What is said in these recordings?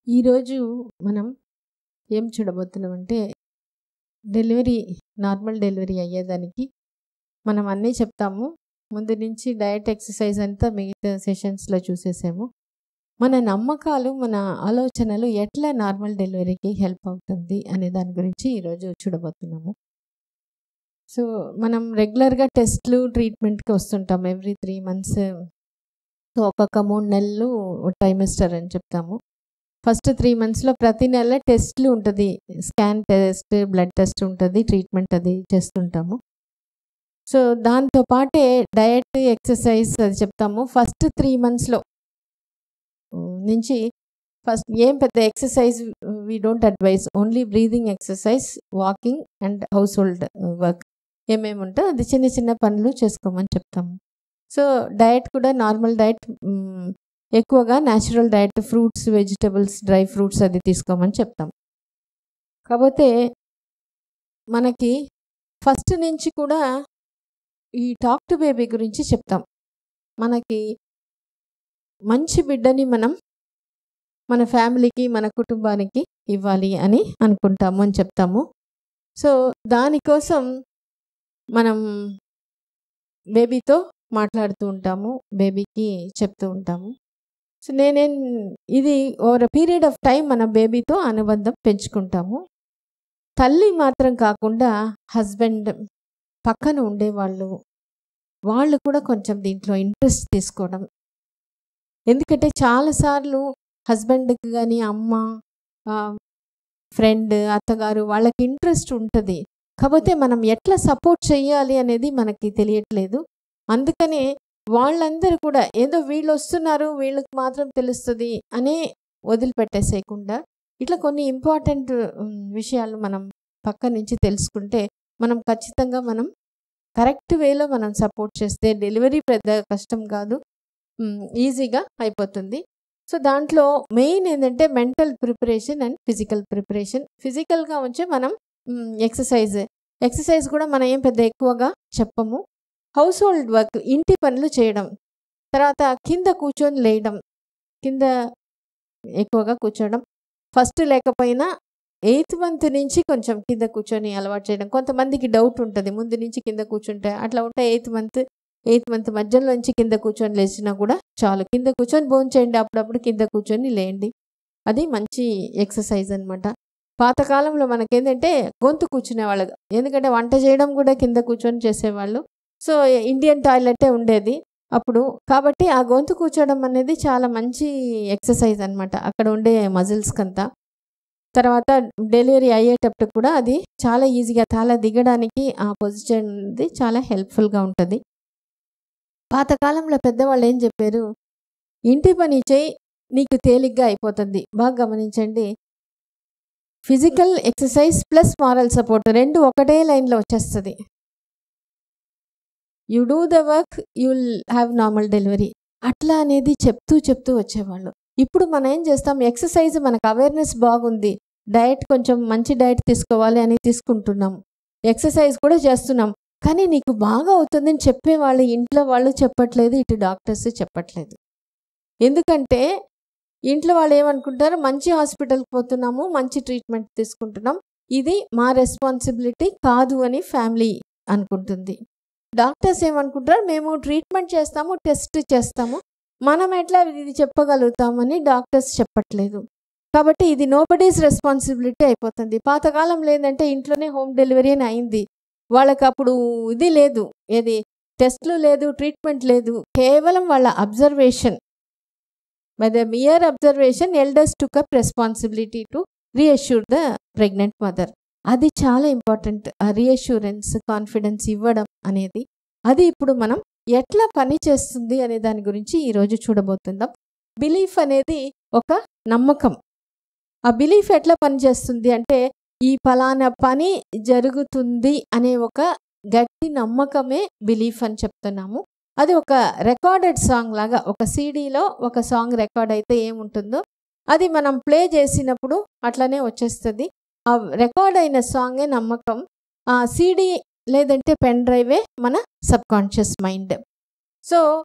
ఈరోజు మనం ఏం చూడబోతున్నామంటే డెలివరీ నార్మల్ డెలివరీ అయ్యేదానికి మనం అన్నీ చెప్తాము ముందు నుంచి డయట్ ఎక్సర్సైజ్ అంతా మిగతా సెషన్స్లో చూసేసాము మన నమ్మకాలు మన ఆలోచనలు ఎట్లా నార్మల్ డెలివరీకి హెల్ప్ అవుతుంది అనే దాని గురించి ఈరోజు చూడబోతున్నాము సో మనం రెగ్యులర్గా టెస్ట్లు ట్రీట్మెంట్కి వస్తుంటాం ఎవ్రీ త్రీ మంత్స్ సో ఒక్కొక్క మూడు నెలలు టైమిస్టర్ అని చెప్తాము ఫస్ట్ త్రీ మంత్స్లో ప్రతి నెల టెస్ట్లు ఉంటుంది స్కాన్ టెస్ట్ బ్లడ్ టెస్ట్ ఉంటుంది ట్రీట్మెంట్ అది చేస్తుంటాము సో దాంతో పాటే డయట్ ఎక్సర్సైజ్ అది చెప్తాము ఫస్ట్ త్రీ మంత్స్లో నుంచి ఫస్ట్ ఏం పెద్ద exercise we don't advise only breathing exercise walking and household work ఏమేమి ఉంటే అది చిన్న చిన్న పనులు చేసుకోమని చెప్తాము సో డయట్ కూడా నార్మల్ డయట్ ఎక్కువగా natural diet fruits vegetables dry fruits అది తీసుకోమని చెప్తాం కాకపోతే మనకి ఫస్ట్ నుంచి కూడా ఈ టాక్ టు బేబీ గురించి చెప్తాం మనకి మంచి బిడ్డని మనం మన ఫ్యామిలీకి మన కుటుంబానికి ఇవ్వాలి అని అనుకుంటాము అని చెప్తాము సో దానికోసం మనం బేబీతో మాట్లాడుతూ ఉంటాము బేబీకి చెప్తూ ఉంటాము సో నేనేం ఇది ఓవర్ పీరియడ్ ఆఫ్ టైం మన బేబీతో అనుబంధం పెంచుకుంటాము తల్లి మాత్రం కాకుండా హస్బెండ్ పక్కన ఉండేవాళ్ళు వాళ్ళు కూడా కొంచెం దీంట్లో ఇంట్రెస్ట్ తీసుకోవడం ఎందుకంటే చాలాసార్లు హస్బెండ్కి కానీ అమ్మ ఫ్రెండ్ అత్తగారు వాళ్ళకి ఇంట్రెస్ట్ ఉంటుంది కాకపోతే మనం ఎట్లా సపోర్ట్ చేయాలి అనేది మనకి తెలియట్లేదు అందుకనే వాళ్ళందరూ కూడా ఏదో వీళ్ళు వస్తున్నారు వీళ్ళకి మాత్రం తెలుస్తుంది అనే వదిలిపెట్టేసేయకుండా ఇట్లా కొన్ని ఇంపార్టెంట్ విషయాలు మనం పక్క నుంచి తెలుసుకుంటే మనం ఖచ్చితంగా మనం కరెక్ట్ వేలో మనం సపోర్ట్ చేస్తే డెలివరీ పెద్ద కష్టం కాదు ఈజీగా అయిపోతుంది సో దాంట్లో మెయిన్ ఏంటంటే mental preparation and physical preparation ఫిజికల్గా వచ్చి మనం ఎక్సర్సైజ్ ఎక్సర్సైజ్ కూడా మనం ఏం పెద్ద ఎక్కువగా చెప్పము హౌస్ హోల్డ్ వర్క్ ఇంటి పనులు చేయడం తర్వాత కింద కూర్చొని లేయడం కింద ఎక్కువగా కూర్చోవడం ఫస్ట్ లేకపోయినా ఎయిత్ మంత్ నుంచి కొంచెం కింద కూర్చొని అలవాటు చేయడం కొంతమందికి డౌట్ ఉంటుంది ముందు నుంచి కింద కూర్చుంటే అట్లా ఉంటే ఎయిత్ మంత్ ఎయిత్ మంత్ మధ్యలోంచి కింద కూర్చొని లేచినా కూడా చాలు కింద కూర్చొని భోజనం చేయండి అప్పుడప్పుడు కింద కూర్చొని లేయండి అది మంచి ఎక్సర్సైజ్ అనమాట పాతకాలంలో మనకేంటంటే గొంతు కూర్చునే వాళ్ళు ఎందుకంటే వంట చేయడం కూడా కింద కూర్చొని చేసేవాళ్ళు సో ఇండియన్ టాయిలెటే ఉండేది అప్పుడు కాబట్టి ఆ గొంతు కూర్చోవడం అనేది చాలా మంచి ఎక్సర్సైజ్ అనమాట అక్కడ ఉండే మజిల్స్కి అంతా తర్వాత డెలివరీ అయ్యేటప్పుడు కూడా అది చాలా ఈజీగా తల దిగడానికి ఆ పొజిషన్ అనేది చాలా హెల్ప్ఫుల్గా ఉంటుంది పాతకాలంలో పెద్దవాళ్ళు ఏం చెప్పారు ఇంటి పని చేయి నీకు తేలిగ్గా అయిపోతుంది బాగా గమనించండి physical exercise plus moral support రెండు ఒకటే లైన్లో వచ్చేస్తుంది you do the work you'll have normal delivery అట్లా అనేది చెప్తూ చెప్తూ వచ్చేవాళ్ళు ఇప్పుడు మనం ఏం చేస్తాం ఎక్సర్సైజ్ మనకు అవేర్నెస్ బాగుంది డయట్ కొంచెం మంచి డయట్ తీసుకోవాలి అని తీసుకుంటున్నాం ఎక్సర్సైజ్ కూడా చేస్తున్నాం కానీ నీకు బాగా అవుతుందని చెప్పేవాళ్ళు ఇంట్లో వాళ్ళు చెప్పట్లేదు ఇటు డాక్టర్స్ చెప్పట్లేదు ఎందుకంటే ఇంట్లో వాళ్ళు ఏమనుకుంటారు మంచి హాస్పిటల్కి పోతున్నాము మంచి ట్రీట్మెంట్ తీసుకుంటున్నాం ఇది మా రెస్పాన్సిబిలిటీ కాదు అని ఫ్యామిలీ అనుకుంటుంది డాక్టర్స్ ఏమనుకుంటారు మేము ట్రీట్మెంట్ చేస్తాము టెస్ట్ చేస్తాము మనం ఎట్లా ఇది చెప్పగలుగుతామని డాక్టర్స్ చెప్పట్లేదు కాబట్టి ఇది నోబడీస్ రెస్పాన్సిబిలిటీ అయిపోతుంది పాతకాలం లేదంటే ఇంట్లోనే హోమ్ డెలివరీ అని అయింది వాళ్ళకి అప్పుడు ఇది లేదు ఏది టెస్ట్లు లేదు ట్రీట్మెంట్ లేదు కేవలం వాళ్ళ observation by the mere observation elders took up responsibility to reassure the pregnant mother అది చాలా ఇంపార్టెంట్ ఆ రీఅష్యూరెన్స్ కాన్ఫిడెన్స్ ఇవ్వడం అనేది అది ఇప్పుడు మనం ఎట్లా పని చేస్తుంది అనే దాని గురించి ఈరోజు చూడబోతున్నాం బిలీఫ్ అనేది ఒక నమ్మకం ఆ బిలీఫ్ ఎట్లా పనిచేస్తుంది అంటే ఈ ఫలానా పని జరుగుతుంది అనే ఒక గట్టి నమ్మకమే బిలీఫ్ అని చెప్తున్నాము అది ఒక రికార్డెడ్ సాంగ్ లాగా ఒక సీడీలో ఒక సాంగ్ రికార్డ్ అయితే ఏముంటుందో అది మనం ప్లే చేసినప్పుడు అట్లనే వచ్చేస్తుంది ఆ రికార్డ్ అయిన సాంగే నమ్మకం ఆ సీడీ లేదంటే పెన్ డ్రైవే మన సబ్ కాన్షియస్ మైండ్ సో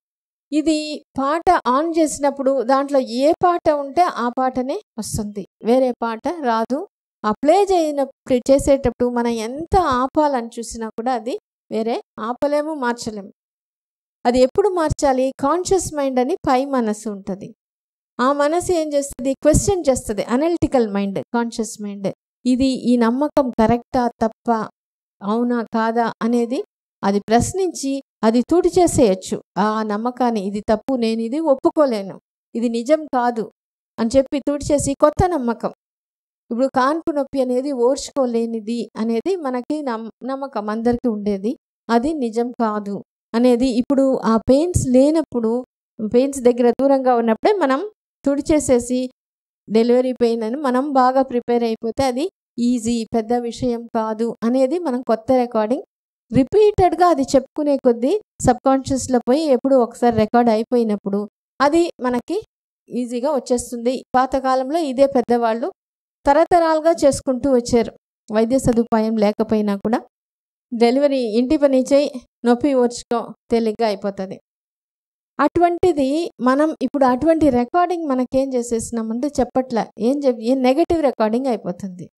ఇది పాట ఆన్ చేసినప్పుడు దాంట్లో ఏ పాట ఉంటే ఆ పాటనే వస్తుంది వేరే పాట రాదు ఆ ప్లే చేయనప్పుడు చేసేటప్పుడు మనం ఎంత ఆపాలని చూసినా కూడా అది వేరే ఆపలేము మార్చలేము అది ఎప్పుడు మార్చాలి కాన్షియస్ మైండ్ అని పై మనసు ఉంటుంది ఆ మనసు ఏం చేస్తుంది క్వశ్చన్ చేస్తుంది అనలిటికల్ మైండ్ కాన్షియస్ మైండ్ ఇది ఈ నమ్మకం కరెక్టా తప్ప అవునా కాదా అనేది అది ప్రశ్నించి అది తుడి చేసేయచ్చు ఆ నమ్మకాన్ని ఇది తప్పు నేను ఇది ఒప్పుకోలేను ఇది నిజం కాదు అని చెప్పి తుడిచేసి కొత్త నమ్మకం ఇప్పుడు కాన్పు నొప్పి అనేది ఓర్చుకోలేనిది అనేది మనకి నమ్ నమ్మకం అందరికీ ఉండేది అది నిజం కాదు అనేది ఇప్పుడు ఆ పెయిన్స్ లేనప్పుడు పెయిన్స్ దగ్గర దూరంగా ఉన్నప్పుడే మనం తుడిచేసేసి డెలివరీ పెయిన్ అని మనం బాగా ప్రిపేర్ అయిపోతే అది ఈజీ పెద్ద విషయం కాదు అనేది మనం కొత్త రికార్డింగ్ రిపీటెడ్గా అది చెప్పుకునే కొద్దీ సబ్కాన్షియస్లో పోయి ఎప్పుడు ఒకసారి రికార్డ్ అయిపోయినప్పుడు అది మనకి ఈజీగా వచ్చేస్తుంది పాతకాలంలో ఇదే పెద్దవాళ్ళు తరతరాలుగా చేసుకుంటూ వచ్చారు వైద్య సదుపాయం లేకపోయినా కూడా డెలివరీ ఇంటి పని చేయి నొప్పి ఓర్చుకో తేలిగ్గా అయిపోతుంది అటువంటిది మనం ఇప్పుడు అటువంటి రికార్డింగ్ మనకేం చేసేసినామంటే చెప్పట్లే ఏం చెప్ ఏం నెగటివ్ రికార్డింగ్ అయిపోతుంది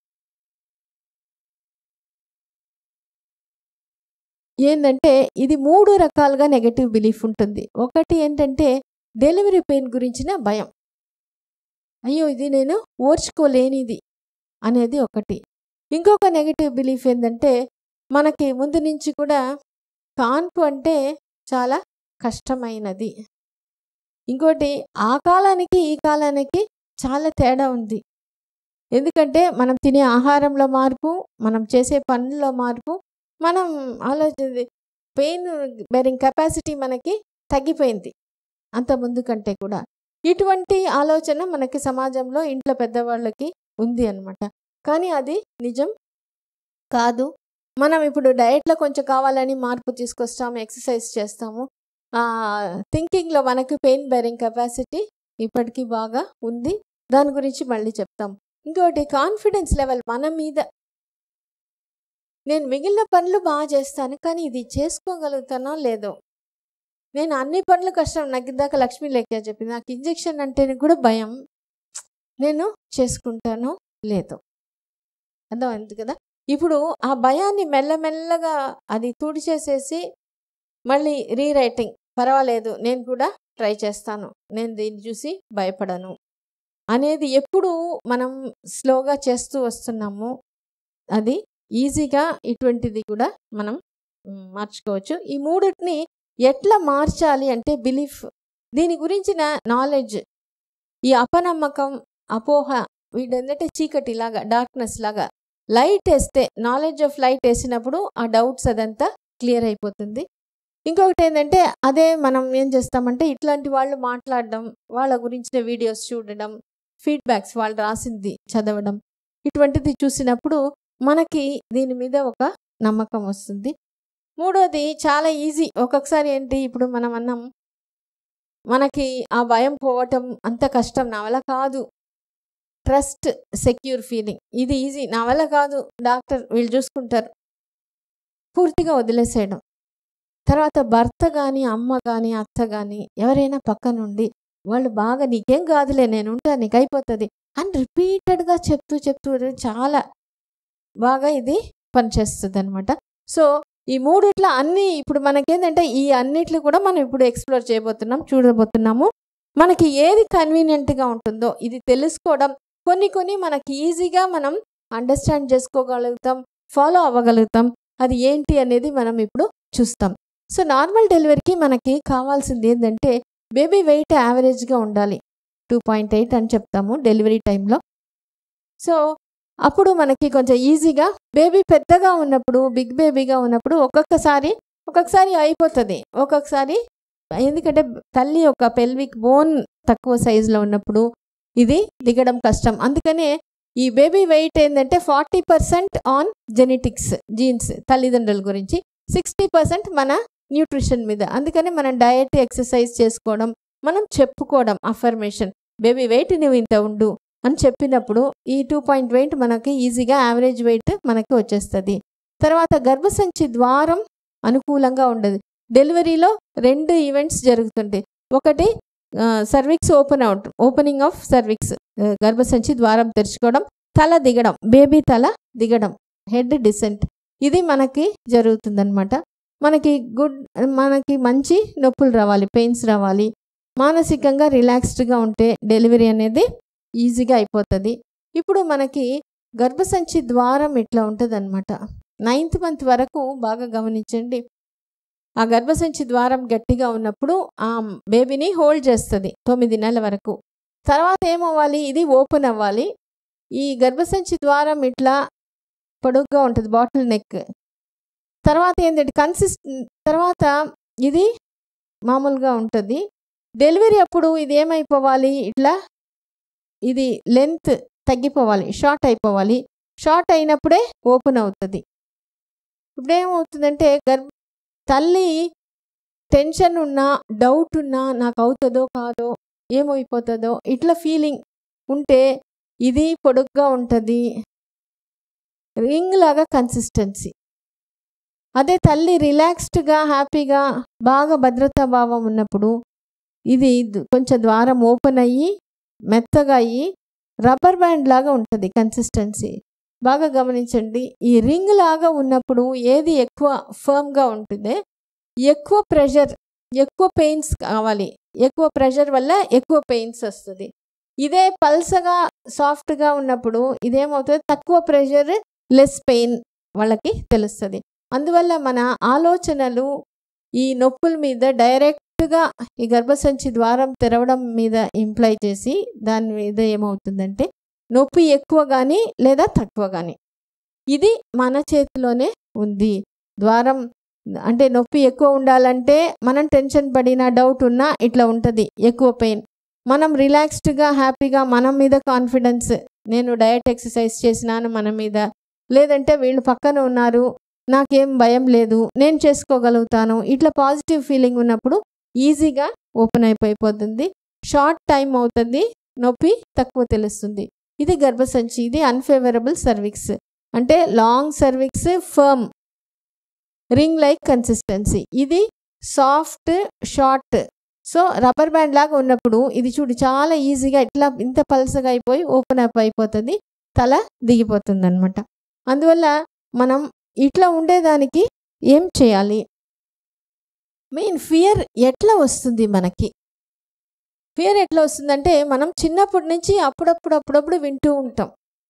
ఏంటంటే ఇది మూడు రకాలుగా నెగటివ్ బిలీఫ్ ఉంటుంది ఒకటి ఏంటంటే డెలివరీ పెయిన్ గురించిన భయం అయ్యో ఇది నేను ఓర్చుకోలేనిది అనేది ఒకటి ఇంకొక నెగటివ్ బిలీఫ్ ఏంటంటే మనకి ముందు నుంచి కూడా కాన్పు అంటే చాలా కష్టమైనది ఇంకోటి ఆ కాలానికి ఈ కాలానికి చాలా తేడా ఉంది ఎందుకంటే మనం తినే ఆహారంలో మార్పు మనం చేసే పనుల్లో మార్పు మనం ఆలోచన పెయిన్ బేరింగ్ కెపాసిటీ మనకి తగ్గిపోయింది అంత ముందు కంటే కూడా ఇటువంటి ఆలోచన మనకి సమాజంలో ఇంట్లో పెద్దవాళ్ళకి ఉంది అనమాట కానీ అది నిజం కాదు మనం ఇప్పుడు డయట్లో కొంచెం కావాలని మార్పు తీసుకొస్తాము ఎక్సర్సైజ్ చేస్తాము థింకింగ్లో మనకి పెయిన్ బేరింగ్ కెపాసిటీ ఇప్పటికీ బాగా ఉంది దాని గురించి మళ్ళీ చెప్తాం ఇంకోటి కాన్ఫిడెన్స్ లెవెల్ మన మీద నేను మిగిలిన పనులు బాగా చేస్తాను కానీ ఇది చేసుకోగలుగుతానో లేదో నేను అన్ని పనులు కష్టం నాకు ఇందాక లక్ష్మీ లేఖ చెప్పింది నాకు ఇంజెక్షన్ అంటే కూడా భయం నేను చేసుకుంటానో లేదో అర్థమైంది కదా ఇప్పుడు ఆ భయాన్ని మెల్లమెల్లగా అది తుడిచేసేసి మళ్ళీ రీరైటింగ్ పర్వాలేదు నేను కూడా ట్రై చేస్తాను నేను దీన్ని చూసి భయపడను అనేది ఎప్పుడు మనం స్లోగా చేస్తూ వస్తున్నాము అది ఈజీగా ఇటువంటిది కూడా మనం మార్చుకోవచ్చు ఈ మూడిటిని ఎట్లా మార్చాలి అంటే బిలీఫ్ దీని గురించిన నాలెడ్జ్ ఈ అపనమ్మకం అపోహ వీటంటే చీకటి లాగా డార్క్నెస్ లాగా లైట్ వేస్తే నాలెడ్జ్ ఆఫ్ లైట్ వేసినప్పుడు ఆ డౌట్స్ అదంతా క్లియర్ అయిపోతుంది ఇంకొకటి ఏంటంటే అదే మనం ఏం చేస్తామంటే ఇట్లాంటి వాళ్ళు మాట్లాడడం వాళ్ళ గురించిన వీడియోస్ చూడడం ఫీడ్బ్యాక్స్ వాళ్ళు రాసింది చదవడం ఇటువంటిది చూసినప్పుడు మనకి దీని మీద ఒక నమ్మకం వస్తుంది మూడోది చాలా ఈజీ ఒక్కొక్కసారి ఏంటి ఇప్పుడు మనం అన్నాం మనకి ఆ భయం పోవటం అంత కష్టం నా వల్ల కాదు ట్రస్ట్ సెక్యూర్ ఫీలింగ్ ఇది ఈజీ నా వల్ల కాదు డాక్టర్ వీళ్ళు చూసుకుంటారు పూర్తిగా వదిలేసేయడం తర్వాత భర్త కానీ అమ్మ కానీ అత్త కానీ ఎవరైనా పక్క నుండి వాళ్ళు బాగా నీకేం కాదులే నేను ఉంటా నీకు అయిపోతుంది అని రిపీటెడ్గా చెప్తూ చెప్తూ చాలా బాగా ఇది పనిచేస్తుంది అనమాట సో ఈ మూడిట్లో అన్ని ఇప్పుడు మనకేంటంటే ఈ అన్నిట్లు కూడా మనం ఇప్పుడు ఎక్స్ప్లోర్ చేయబోతున్నాం చూడబోతున్నాము మనకి ఏది కన్వీనియంట్గా ఉంటుందో ఇది తెలుసుకోవడం కొన్ని కొన్ని మనకి ఈజీగా మనం అండర్స్టాండ్ చేసుకోగలుగుతాం ఫాలో అవ్వగలుగుతాం అది ఏంటి అనేది మనం ఇప్పుడు చూస్తాం సో నార్మల్ డెలివరీకి మనకి కావాల్సింది ఏంటంటే బేబీ వెయిట్ యావరేజ్గా ఉండాలి టూ పాయింట్ ఎయిట్ అని చెప్తాము డెలివరీ టైంలో సో అప్పుడు మనకి కొంచెం ఈజీగా బేబీ పెద్దగా ఉన్నప్పుడు బిగ్ బేబీగా ఉన్నప్పుడు ఒక్కొక్కసారి ఒక్కొక్కసారి అయిపోతుంది ఒక్కొక్కసారి ఎందుకంటే తల్లి యొక్క పెల్విక్ బోన్ తక్కువ సైజులో ఉన్నప్పుడు ఇది దిగడం కష్టం అందుకనే ఈ బేబీ వెయిట్ ఏంటంటే forty percent on genetics genes తల్లిదండ్రుల గురించి సిక్స్టీ పర్సెంట్ మన న్యూట్రిషన్ మీద అందుకని మనం డయట్ ఎక్సర్సైజ్ చేసుకోవడం మనం చెప్పుకోవడం అఫర్మేషన్ బేబీ వెయిట్ నువ్వు ఇంత ఉండు అని చెప్పినప్పుడు ఈ టూ పాయింట్ వెయిట్ మనకి ఈజీగా యావరేజ్ వెయిట్ మనకి వచ్చేస్తుంది తర్వాత గర్భసంచి ద్వారం అనుకూలంగా ఉండదు డెలివరీలో రెండు ఈవెంట్స్ జరుగుతుంటాయి ఒకటి cervix open out opening of cervix గర్భసంచి ద్వారం తెరుచుకోవడం తల దిగడం బేబీ తల దిగడం హెడ్ డిసెంట్ ఇది మనకి జరుగుతుందన్నమాట మనకి గుడ్ మనకి మంచి నొప్పులు రావాలి పెయిన్స్ రావాలి మానసికంగా రిలాక్స్డ్గా ఉంటే డెలివరీ అనేది ఈజీగా అయిపోతుంది ఇప్పుడు మనకి గర్భసంచి ద్వారం ఇట్లా ఉంటుంది అనమాట నైన్త్ మంత్ వరకు బాగా గమనించండి ఆ గర్భసంచి ద్వారం గట్టిగా ఉన్నప్పుడు ఆ బేబీని హోల్డ్ చేస్తుంది తొమ్మిది నెలల వరకు తర్వాత ఏమవ్వాలి ఇది ఓపెన్ అవ్వాలి ఈ గర్భసంచి ద్వారం ఇట్లా పొడుగ్గా ఉంటుంది బాటిల్ నెక్ తర్వాత ఏంటంటే కన్సిస్ట్ తర్వాత ఇది మామూలుగా ఉంటుంది డెలివరీ అప్పుడు ఇది ఏమైపోవాలి ఇట్లా ఇది లెంత్ తగ్గిపోవాలి షార్ట్ అయిపోవాలి షార్ట్ అయినప్పుడే ఓపెన్ అవుతుంది ఇప్పుడు ఏమవుతుందంటే గర్భ తల్లి టెన్షన్ ఉన్నా డౌట్ ఉన్నా నాకు అవుతుందో కాదో ఏమైపోతుందో ఇట్లా ఫీలింగ్ ఉంటే ఇది పొడుగ్గా ఉంటుంది రింగ్ లాగా కన్సిస్టెన్సీ అదే తల్లి రిలాక్స్డ్గా హ్యాపీగా బాగా భద్రతా భావం ఉన్నప్పుడు ఇది ద- కొంచెం ద్వారం ఓపెన్ అయ్యి మెత్తగా అయ్యి రబ్బర్ బ్యాండ్ లాగా ఉంటుంది కన్సిస్టెన్సీ బాగా గమనించండి ఈ రింగ్ లాగా ఉన్నప్పుడు ఏది ఎక్కువ ఫర్మ్గా ఉంటుందే ఎక్కువ ప్రెషర్ ఎక్కువ పెయిన్స్ కావాలి ఎక్కువ ప్రెషర్ వల్ల ఎక్కువ పెయిన్స్ వస్తుంది ఇదే పల్సగా సాఫ్ట్గా ఉన్నప్పుడు ఇదేమవుతుంది తక్కువ ప్రెషర్ లెస్ పెయిన్ వాళ్ళకి తెలుస్తుంది అందువల్ల మన ఆలోచనలు ఈ నొప్పుల మీద డైరెక్ట్గా ఈ గర్భసంచి ద్వారం తెరవడం మీద ఇంప్లై చేసి దాని మీద ఏమవుతుందంటే నొప్పి ఎక్కువ కానీ లేదా తక్కువ కానీ ఇది మన చేతిలోనే ఉంది ద్వారం అంటే నొప్పి ఎక్కువ ఉండాలంటే మనం టెన్షన్ పడిన డౌట్ ఉన్నా ఇట్లా ఉంటుంది ఎక్కువ పెయిన్ మనం రిలాక్స్డ్గా హ్యాపీగా మనం మీద కాన్ఫిడెన్స్ నేను డయట్ ఎక్సర్సైజ్ చేసినాను మన మీద లేదంటే వీళ్ళు పక్కన ఉన్నారు నాకేం భయం లేదు నేను చేసుకోగలుగుతాను ఇట్లా పాజిటివ్ ఫీలింగ్ ఉన్నప్పుడు ఈజీగా ఓపెన్ అయిపోయిపోతుంది షార్ట్ టైం అవుతుంది నొప్పి తక్కువ తెలుస్తుంది ఇది గర్భసంచి ఇది అన్ఫేవరబుల్ సర్విక్స్ అంటే long cervix firm ring like consistency ఇది soft short so rubber band లాగా ఉన్నప్పుడు ఇది చూడు చాలా ఈజీగా ఇట్లా ఇంత పల్సగా అయిపోయి ఓపెన్ అప్ అయిపోతుంది తల దిగిపోతుంది అనమాట అందువల్ల మనం ఇట్లా ఉండేదానికి ఏం చేయాలి మెయిన్ ఫియర్ ఎట్లా వస్తుంది మనకి ఫియర్ ఎట్లా వస్తుందంటే మనం చిన్నప్పటి నుంచి అప్పుడప్పుడు అప్పుడప్పుడు వింటూ ఉంటాం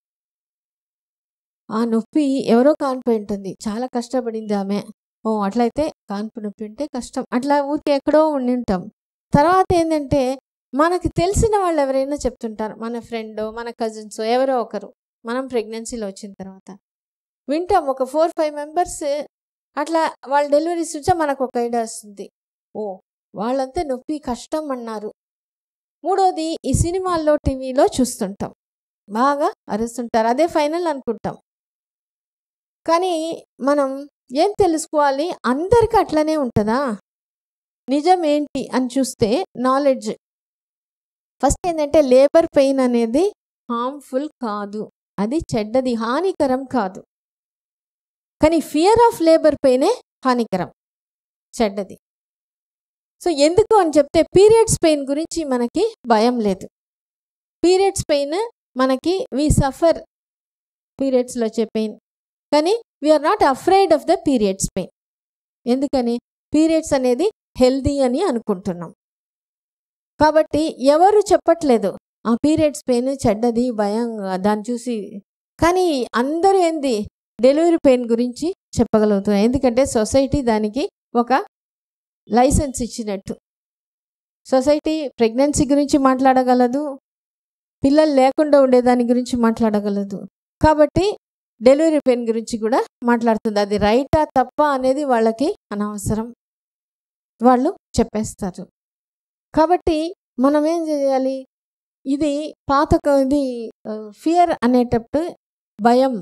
ఆ నొప్పి ఎవరో కానిపోయి ఉంటుంది చాలా కష్టపడింది ఆమె ఓ అట్లయితే కాన్పు నొప్పి ఉంటే కష్టం అట్లా ఊరికి ఎక్కడో ఉండి ఉంటాం తర్వాత ఏంటంటే మనకి తెలిసిన వాళ్ళు ఎవరైనా చెప్తుంటారు మన ఫ్రెండో మన కజిన్సో ఎవరో ఒకరు మనం ప్రెగ్నెన్సీలో వచ్చిన తర్వాత వింటాం ఒక ఫోర్ ఫైవ్ మెంబర్స్ అట్లా వాళ్ళ డెలివరీస్ నుంచే మనకు ఒక ఐడియా వస్తుంది ఓ వాళ్ళంతా నొప్పి కష్టం అన్నారు మూడోది ఈ సినిమాల్లో టీవీలో చూస్తుంటాం బాగా అరుస్తుంటారు అదే ఫైనల్ అనుకుంటాం కానీ మనం ఏం తెలుసుకోవాలి అందరికీ అట్లనే ఉంటుందా నిజం ఏంటి అని చూస్తే నాలెడ్జ్ ఫస్ట్ ఏంటంటే లేబర్ పెయిన్ అనేది హార్మ్ఫుల్ కాదు అది చెడ్డది హానికరం కాదు కానీ ఫియర్ ఆఫ్ లేబర్ పెయినే హానికరం చెడ్డది సో ఎందుకు అని చెప్తే పీరియడ్స్ పెయిన్ గురించి మనకి భయం లేదు పీరియడ్స్ పెయిన్ మనకి వి సఫర్ పీరియడ్స్లో వచ్చే పెయిన్ కానీ we are not afraid of the periods pain ఎందుకని పీరియడ్స్ అనేది హెల్దీ అని అనుకుంటున్నాం కాబట్టి ఎవరు చెప్పట్లేదు ఆ పీరియడ్స్ పెయిన్ చెడ్డది భయం దాన్ని చూసి కానీ అందరూ ఏంది డెలివరీ పెయిన్ గురించి చెప్పగలుగుతున్నారు ఎందుకంటే సొసైటీ దానికి ఒక లైసెన్స్ ఇచ్చినట్టు సొసైటీ ప్రెగ్నెన్సీ గురించి మాట్లాడగలదు పిల్లలు లేకుండా ఉండేదాని గురించి మాట్లాడగలదు కాబట్టి డెలివరీ పెయిన్ గురించి కూడా మాట్లాడుతుంది అది రైటా తప్ప అనేది వాళ్ళకి అనవసరం వాళ్ళు చెప్పేస్తారు కాబట్టి మనం ఏం చేయాలి ఇది పాత ఇది ఫియర్ అనేటప్పుడు భయం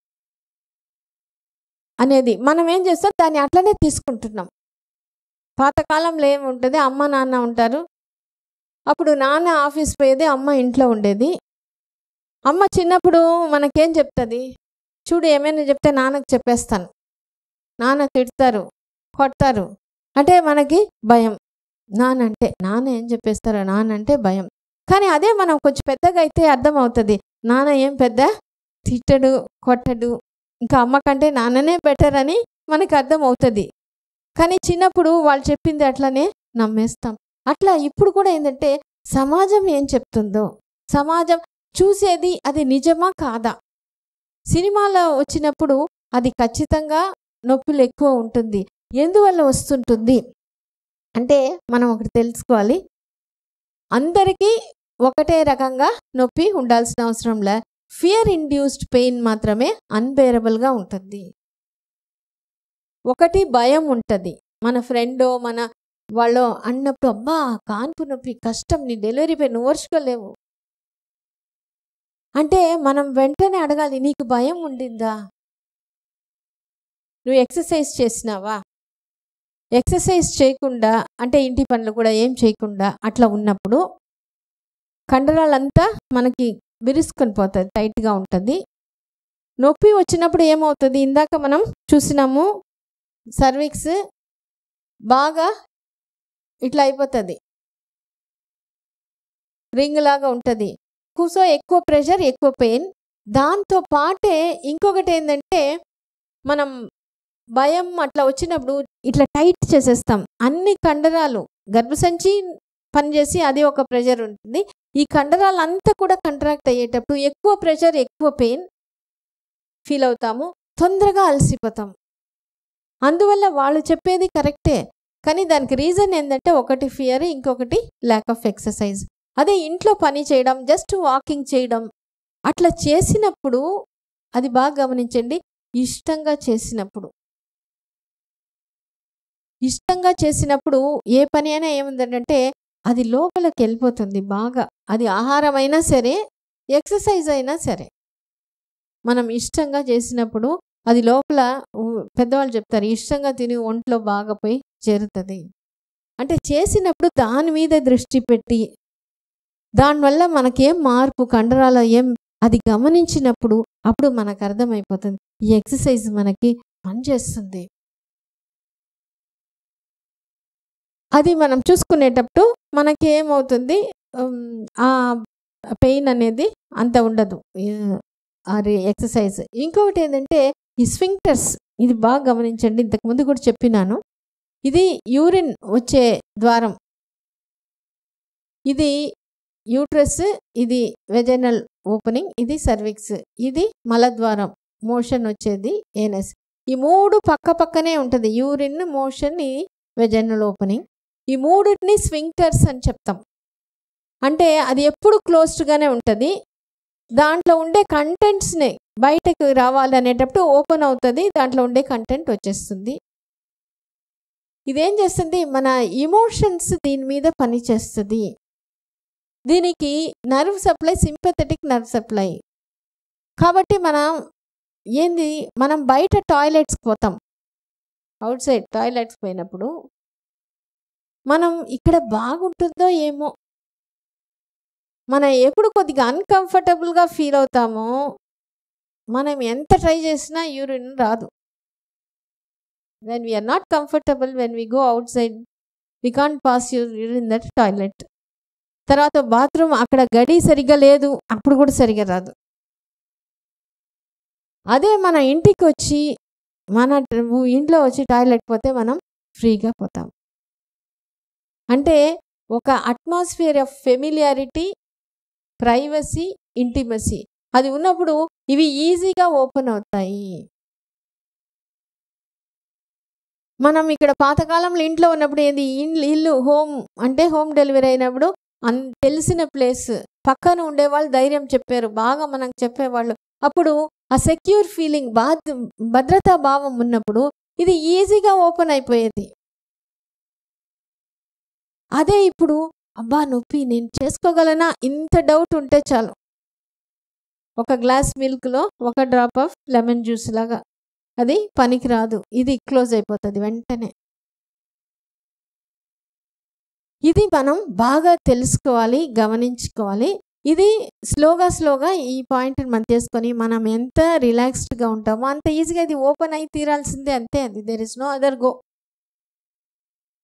అనేది మనం ఏం చేస్తాం దాన్ని అట్లనే తీసుకుంటున్నాం పాతకాలంలో ఏముంటుంది అమ్మ నాన్న ఉంటారు అప్పుడు నాన్న ఆఫీస్ పోయేది అమ్మ ఇంట్లో ఉండేది అమ్మ చిన్నప్పుడు మనకేం చెప్తుంది చూడు ఏమైనా చెప్తే నాన్నకు చెప్పేస్తాను నాన్న తిడతారు కొడతారు అంటే మనకి భయం నానంటే నాన్న ఏం చెప్పేస్తారో నానంటే భయం కానీ అదే మనం కొంచెం పెద్దగా అయితే అర్థమవుతుంది నాన్న ఏం పెద్ద తిట్టడు కొట్టడు ఇంకా అమ్మ కంటే నాన్ననే బెటర్ అని మనకు అర్థమవుతుంది కానీ చిన్నప్పుడు వాళ్ళు చెప్పింది అట్లనే నమ్మేస్తాం అట్లా ఇప్పుడు కూడా ఏంటంటే సమాజం ఏం చెప్తుందో సమాజం చూసేది అది నిజమా కాదా సినిమాలో వచ్చినప్పుడు అది ఖచ్చితంగా నొప్పులు ఎక్కువ ఉంటుంది ఎందువల్ల వస్తుంటుంది అంటే మనం ఒకటి తెలుసుకోవాలి అందరికీ ఒకటే రకంగా నొప్పి ఉండాల్సిన అవసరం లే ఫియర్ ఇండ్యూస్డ్ పెయిన్ మాత్రమే అన్బేరబుల్గా ఉంటుంది ఒకటి భయం ఉంటుంది మన ఫ్రెండో మన వాళ్ళు అన్నప్పుడు అబ్బా కాన్పు నొప్పి కష్టం నీ డెలివరీ పెయిన్ ఓర్చుకోలేవు అంటే మనం వెంటనే అడగాలి నీకు భయం ఉండిందా నువ్వు ఎక్సర్సైజ్ చేసినావా ఎక్సర్సైజ్ చేయకుండా అంటే ఇంటి పనులు కూడా ఏం చేయకుండా అట్లా ఉన్నప్పుడు కండరాలంతా మనకి విరుసుకొని పోతుంది టైట్గా ఉంటుంది నొప్పి వచ్చినప్పుడు ఏమవుతుంది ఇందాక మనం చూసినాము సర్విక్స్ బాగా ఇట్లా అయిపోతుంది రింగ్ లాగా ఉంటుంది కూసో ఎక్కువ ప్రెషర్ ఎక్కువ పెయిన్ దాంతో పాటే ఇంకొకటి ఏంటంటే మనం భయం అట్లా వచ్చినప్పుడు ఇట్లా టైట్ చేసేస్తాం అన్ని కండరాలు గర్భసంచి పనిచేసి అది ఒక ప్రెషర్ ఉంటుంది ఈ కండరాలు అంతా కూడా కంట్రాక్ట్ అయ్యేటప్పుడు ఎక్కువ ప్రెషర్ ఎక్కువ పెయిన్ ఫీల్ అవుతాము తొందరగా అలసిపోతాం అందువల్ల వాళ్ళు చెప్పేది కరెక్టే కానీ దానికి రీజన్ ఏంటంటే ఒకటి ఫియర్ ఇంకొకటి ల్యాక్ ఆఫ్ ఎక్సర్సైజ్ అదే ఇంట్లో పని చేయడం జస్ట్ వాకింగ్ చేయడం అట్లా చేసినప్పుడు అది బాగా గమనించండి ఇష్టంగా చేసినప్పుడు ఇష్టంగా చేసినప్పుడు ఏ పని అయినా ఏముందంటే అది లోపలికి వెళ్ళిపోతుంది బాగా అది ఆహారం అయినా సరే ఎక్సర్సైజ్ అయినా సరే మనం ఇష్టంగా చేసినప్పుడు అది లోపల ఉ- పెద్దవాళ్ళు చెప్తారు ఇష్టంగా తిని ఒంట్లో బాగా పోయి చేరుతుంది అంటే చేసినప్పుడు దాని మీద దృష్టి పెట్టి దానివల్ల మనకేం మార్పు కండరాల ఏం అది గమనించినప్పుడు అప్పుడు మనకు అర్థమైపోతుంది ఈ ఎక్సర్సైజ్ మనకి పనిచేస్తుంది అది మనం చూసుకునేటప్పుడు మనకి ఏమవుతుంది ఉమ్, ఆ పెయిన్ అనేది అంత ఉండదు ఏ- అది ఎక్సర్సైజ్ ఇంకొకటి ఏంటంటే ఈ స్వింక్టర్స్ ఇది బాగా గమనించండి ఇంతకుముందు కూడా చెప్పినాను ఇది యూరిన్ వచ్చే ద్వారం ఇది యూట్రస్ ఇది వెజనల్ ఓపెనింగ్ ఇది సర్విక్స్ ఇది మలద్వారం మోషన్ వచ్చేది ఏనస్ ఈ మూడు పక్క పక్కనే ఉంటుంది యూరిన్ మోషన్ ఈ వెజనల్ ఓపెనింగ్ ఈ మూడింటిని స్వింక్టర్స్ అని చెప్తాం అంటే అది ఎప్పుడు క్లోజ్డ్గానే ఉంటుంది దాంట్లో ఉండే కంటెంట్స్ని బయటకు రావాలి అనేటప్పుడు ఓపెన్ అవుతుంది దాంట్లో ఉండే కంటెంట్ వచ్చేస్తుంది ఇదేం చేస్తుంది మన ఇమోషన్స్ దీని మీద పనిచేస్తుంది దీనికి nerve supply sympathetic nerve supply కాబట్టి మనం ఏంది మనం బయట టాయిలెట్స్కి పోతాం అవుట్ సైడ్ టాయిలెట్స్ పోయినప్పుడు మనం ఇక్కడ బాగుంటుందో ఏమో మనం ఎప్పుడు కొద్దిగా అన్కంఫర్టబుల్గా ఫీల్ అవుతామో మనం ఎంత ట్రై చేసినా యూరిన్ రాదు when we are not comfortable when we go outside we can't pass urine that toilet తర్వాత బాత్రూమ్ అక్కడ గడి సరిగా లేదు అప్పుడు కూడా సరిగా రాదు అదే మన ఇంటికి వచ్చి మన ట- ఇంట్లో వచ్చి టాయిలెట్ పోతే మనం ఫ్రీగా పోతాం అంటే ఒక atmosphere of familiarity privacy intimacy అది ఉన్నప్పుడు ఇవి ఈజీగా ఓపెన్ అవుతాయి మనం ఇక్కడ పాతకాలంలో ఇంట్లో ఉన్నప్పుడు ఏంది ఇల్లు ఇల్లు హోమ్ అంటే హోమ్ డెలివరీ అయినప్పుడు అన్ తెలిసిన ప్లేస్ పక్కన ఉండేవాళ్ళు ధైర్యం చెప్పారు బాగా మనకు చెప్పేవాళ్ళు అప్పుడు ఆ సెక్యూర్ ఫీలింగ్ బాధ భద్రతా భావం ఉన్నప్పుడు ఇది ఈజీగా ఓపెన్ అయిపోయేది అదే ఇప్పుడు అబ్బా నొప్పి నేను చేసుకోగలనా ఇంత డౌట్ ఉంటే చాలు ఒక గ్లాస్ మిల్క్లో ఒక డ్రాప్ ఆఫ్ లెమన్ జ్యూస్ లాగా అది పనికి రాదు ఇది క్లోజ్ అయిపోతుంది వెంటనే ఇది మనం బాగా తెలుసుకోవాలి గమనించుకోవాలి ఇది స్లోగా స్లోగా ఈ పాయింట్ మనం చేసుకొని మనం ఎంత రిలాక్స్డ్గా ఉంటామో అంత ఈజీగా ఇది ఓపెన్ అయి తీరాల్సిందే అంతే అది there is no other go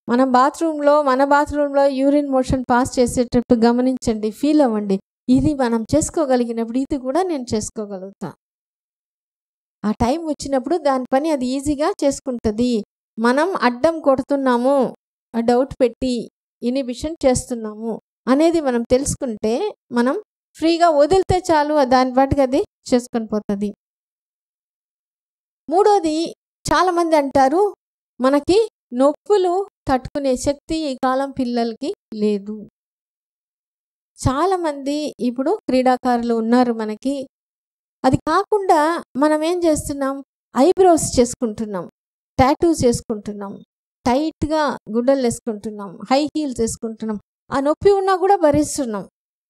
మనం బాత్రూంలో మన బాత్రూంలో యూరిన్ మోషన్ పాస్ చేసేటప్పుడు గమనించండి ఫీల్ అవ్వండి ఇది మనం చేసుకోగలిగినప్పుడు ఇది కూడా నేను చేసుకోగలుగుతా ఆ టైం వచ్చినప్పుడు దాని పని అది ఈజీగా చేసుకుంటుంది మనం అడ్డం కొడుతున్నాము ఆ డౌట్ పెట్టి ఇనిబిషన్ చేస్తున్నాము అనేది మనం తెలుసుకుంటే మనం ఫ్రీగా వదిలితే చాలు దాని పాటికి అది చేసుకొని పోతుంది మూడోది చాలామంది అంటారు మనకి నొప్పులు తట్టుకునే శక్తి ఈ కాలం పిల్లలకి లేదు చాలామంది ఇప్పుడు క్రీడాకారులు ఉన్నారు మనకి అది కాకుండా మనం ఏం చేస్తున్నాం ఐబ్రోస్ చేసుకుంటున్నాం టాటూస్ చేసుకుంటున్నాం టైట్గా గుడ్డలు వేసుకుంటున్నాం హై హీల్స్ వేసుకుంటున్నాం ఆ నొప్పి ఉన్నా కూడా భరిస్తున్నాం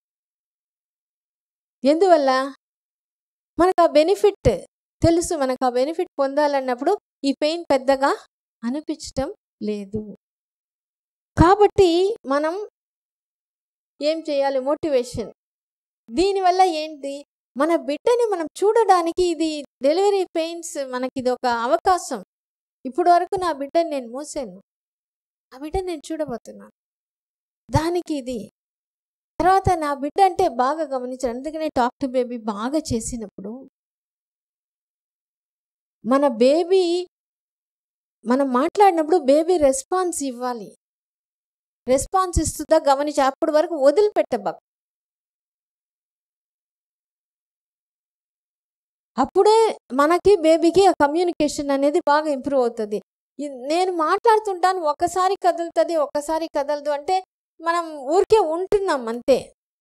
ఎందువల్ల మనకు ఆ బెనిఫిట్ తెలుసు మనకు ఆ బెనిఫిట్ పొందాలన్నప్పుడు ఈ పెయిన్ పెద్దగా అనిపించటం లేదు కాబట్టి మనం ఏం చేయాలి మోటివేషన్ దీనివల్ల ఏంటి మన బిడ్డని మనం చూడడానికి ఇది డెలివరీ పెయిన్స్ మనకి ఇది ఒక అవకాశం ఇప్పుడు వరకు నా బిడ్డని నేను మోసాను ఆ బిడ్డని నేను చూడబోతున్నాను దానికి ఇది తర్వాత నా బిడ్డ అంటే బాగా గమనించాను అందుకనే టాక్ టు బేబీ బాగా చేసినప్పుడు మన బేబీ మనం మాట్లాడినప్పుడు బేబీ రెస్పాన్స్ ఇవ్వాలి రెస్పాన్స్ ఇస్తుందా గమనించి అప్పటి వరకు వదిలిపెట్టబాకు అప్పుడే మనకి బేబీకి ఆ కమ్యూనికేషన్ అనేది బాగా ఇంప్రూవ్ అవుతుంది ఇ- నేను మాట్లాడుతుంటాను ఒకసారి కదులుతుంది ఒకసారి కదలదు అంటే మనం ఊరికే ఉంటున్నాం అంతే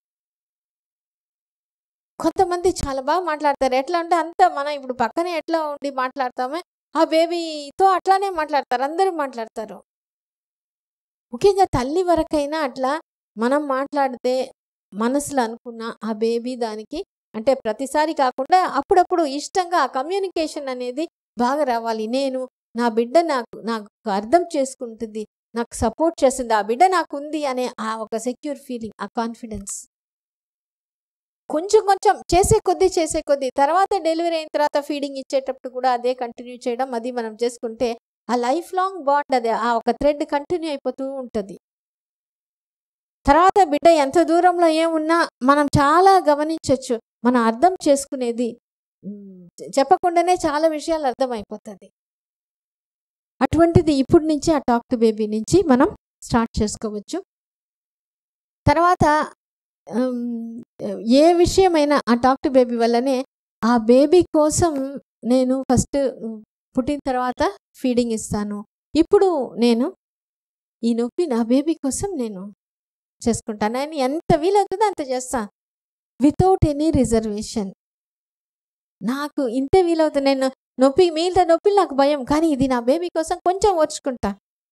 కొంతమంది చాలా బాగా మాట్లాడతారు ఎట్లా అంటే అంత మనం ఇప్పుడు పక్కనే ఎట్లా ఉండి మాట్లాడతామే ఆ బేబీతో అట్లానే మాట్లాడతారు అందరూ మాట్లాడతారు ముఖ్యంగా తల్లి వరకైనా అట్లా మనం మాట్లాడితే మనసులో అనుకున్న ఆ బేబీ దానికి అంటే ప్రతిసారి కాకుండా అప్పుడప్పుడు ఇష్టంగా ఆ కమ్యూనికేషన్ అనేది బాగా రావాలి నేను నా బిడ్డ నాకు నాకు అర్థం చేసుకుంటుంది నాకు సపోర్ట్ చేస్తుంది ఆ బిడ్డ నాకు ఉంది అనే ఆ ఒక సెక్యూర్ ఫీలింగ్ ఆ కాన్ఫిడెన్స్ కొంచెం కొంచెం చేసే కొద్దీ చేసే కొద్దీ తర్వాత డెలివరీ అయిన తర్వాత ఫీడింగ్ ఇచ్చేటప్పుడు కూడా అదే కంటిన్యూ చేయడం అది మనం చేసుకుంటే ఆ లైఫ్ లాంగ్ బాండ్ అదే ఆ ఒక థ్రెడ్ కంటిన్యూ అయిపోతూ ఉంటుంది తర్వాత బిడ్డ ఎంత దూరంలో ఏమున్నా మనం చాలా గమనించవచ్చు మనం అర్థం చేసుకునేది మ్, చెప్పకుండానే చాలా విషయాలు అర్థమైపోతుంది అటువంటిది ఇప్పటి నుంచి ఆ టాక్ టు బేబీ నుంచి మనం స్టార్ట్ చేసుకోవచ్చు తర్వాత ఉమ్, ఏ విషయమైనా ఆ టాక్ టు బేబీ వల్లనే ఆ బేబీ కోసం నేను ఫస్ట్ పుట్టిన తర్వాత ఫీడింగ్ ఇస్తాను ఇప్పుడు నేను ఈ నొప్పి నా బేబీ కోసం నేను చేసుకుంటాను అని ఎంత వీలవుతుందో అంత చేస్తాను వితౌట్ ఎనీ రిజర్వేషన్ నాకు ఇంతే వీలవుతుంది నేను నొప్పి మిగతా నొప్పిలు నాకు భయం కానీ ఇది నా బేబీ కోసం కొంచెం ఓర్చుకుంటా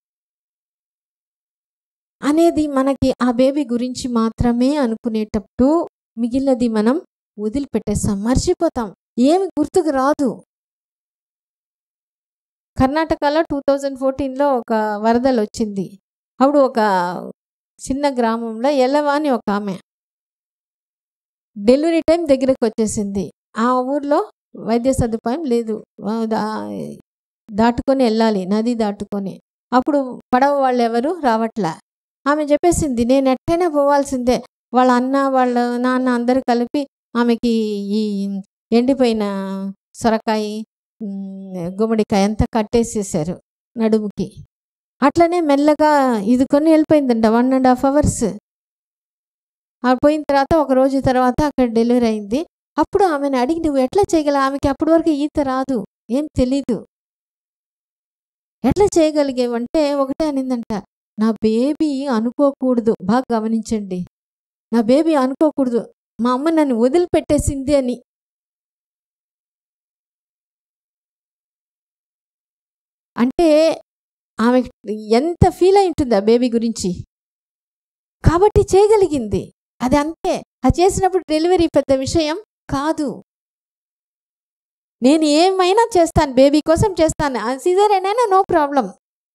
అనేది మనకి ఆ బేబీ గురించి మాత్రమే అనుకునేటప్పుడు మిగిలినది మనం వదిలిపెట్టేస్తాం మర్చిపోతాం ఏమి గుర్తుకు రాదు కర్ణాటకలో టూ థౌజండ్ ఫోర్టీన్లో ఒక వరదలు వచ్చింది అప్పుడు ఒక చిన్న గ్రామంలో ఎల్లవా అని ఒక ఆమె డెలివరీ టైం దగ్గరకు వచ్చేసింది ఆ ఊర్లో వైద్య సదుపాయం లేదు ఆ దా- దాటుకొని వెళ్ళాలి నది దాటుకొని అప్పుడు పడవ వాళ్ళు ఎవరు రావట్లే ఆమె చెప్పేసింది నేను ఎట్టైనా పోవాల్సిందే వాళ్ళ అన్న వాళ్ళ నాన్న అందరూ కలిపి ఆమెకి ఈ ఎండిపోయిన సొరకాయ ఉమ్, గుమ్మడికాయ అంతా కట్టేసేసారు నడుముకి అట్లనే మెల్లగా ఇది కొని వెళ్ళిపోయిందంట వన్ అండ్ హాఫ్ అవర్స్ ఆ పోయిన తర్వాత ఒక రోజు తర్వాత అక్కడ డెలివరీ అయింది అప్పుడు ఆమెను అడిగి నువ్వు ఎట్లా చేయగల ఆమెకి అప్పటి వరకు ఈత రాదు ఏం తెలీదు ఎట్లా చేయగలిగేవంటే ఒకటే అనిందంట నా బేబీ అనుకోకూడదు బాగా గమనించండి నా బేబీ అనుకోకూడదు మా అమ్మ నన్ను వదిలిపెట్టేసింది అని అంటే ఆమె ఎంత ఫీల్ అయి ఉంటుంది ఆ బేబీ గురించి కాబట్టి చేయగలిగింది అది అంతే అది చేసినప్పుడు డెలివరీ పెద్ద విషయం కాదు నేను ఏమైనా చేస్తాను బేబీ కోసం చేస్తాను సిజరేన్ అయినా నో ప్రాబ్లం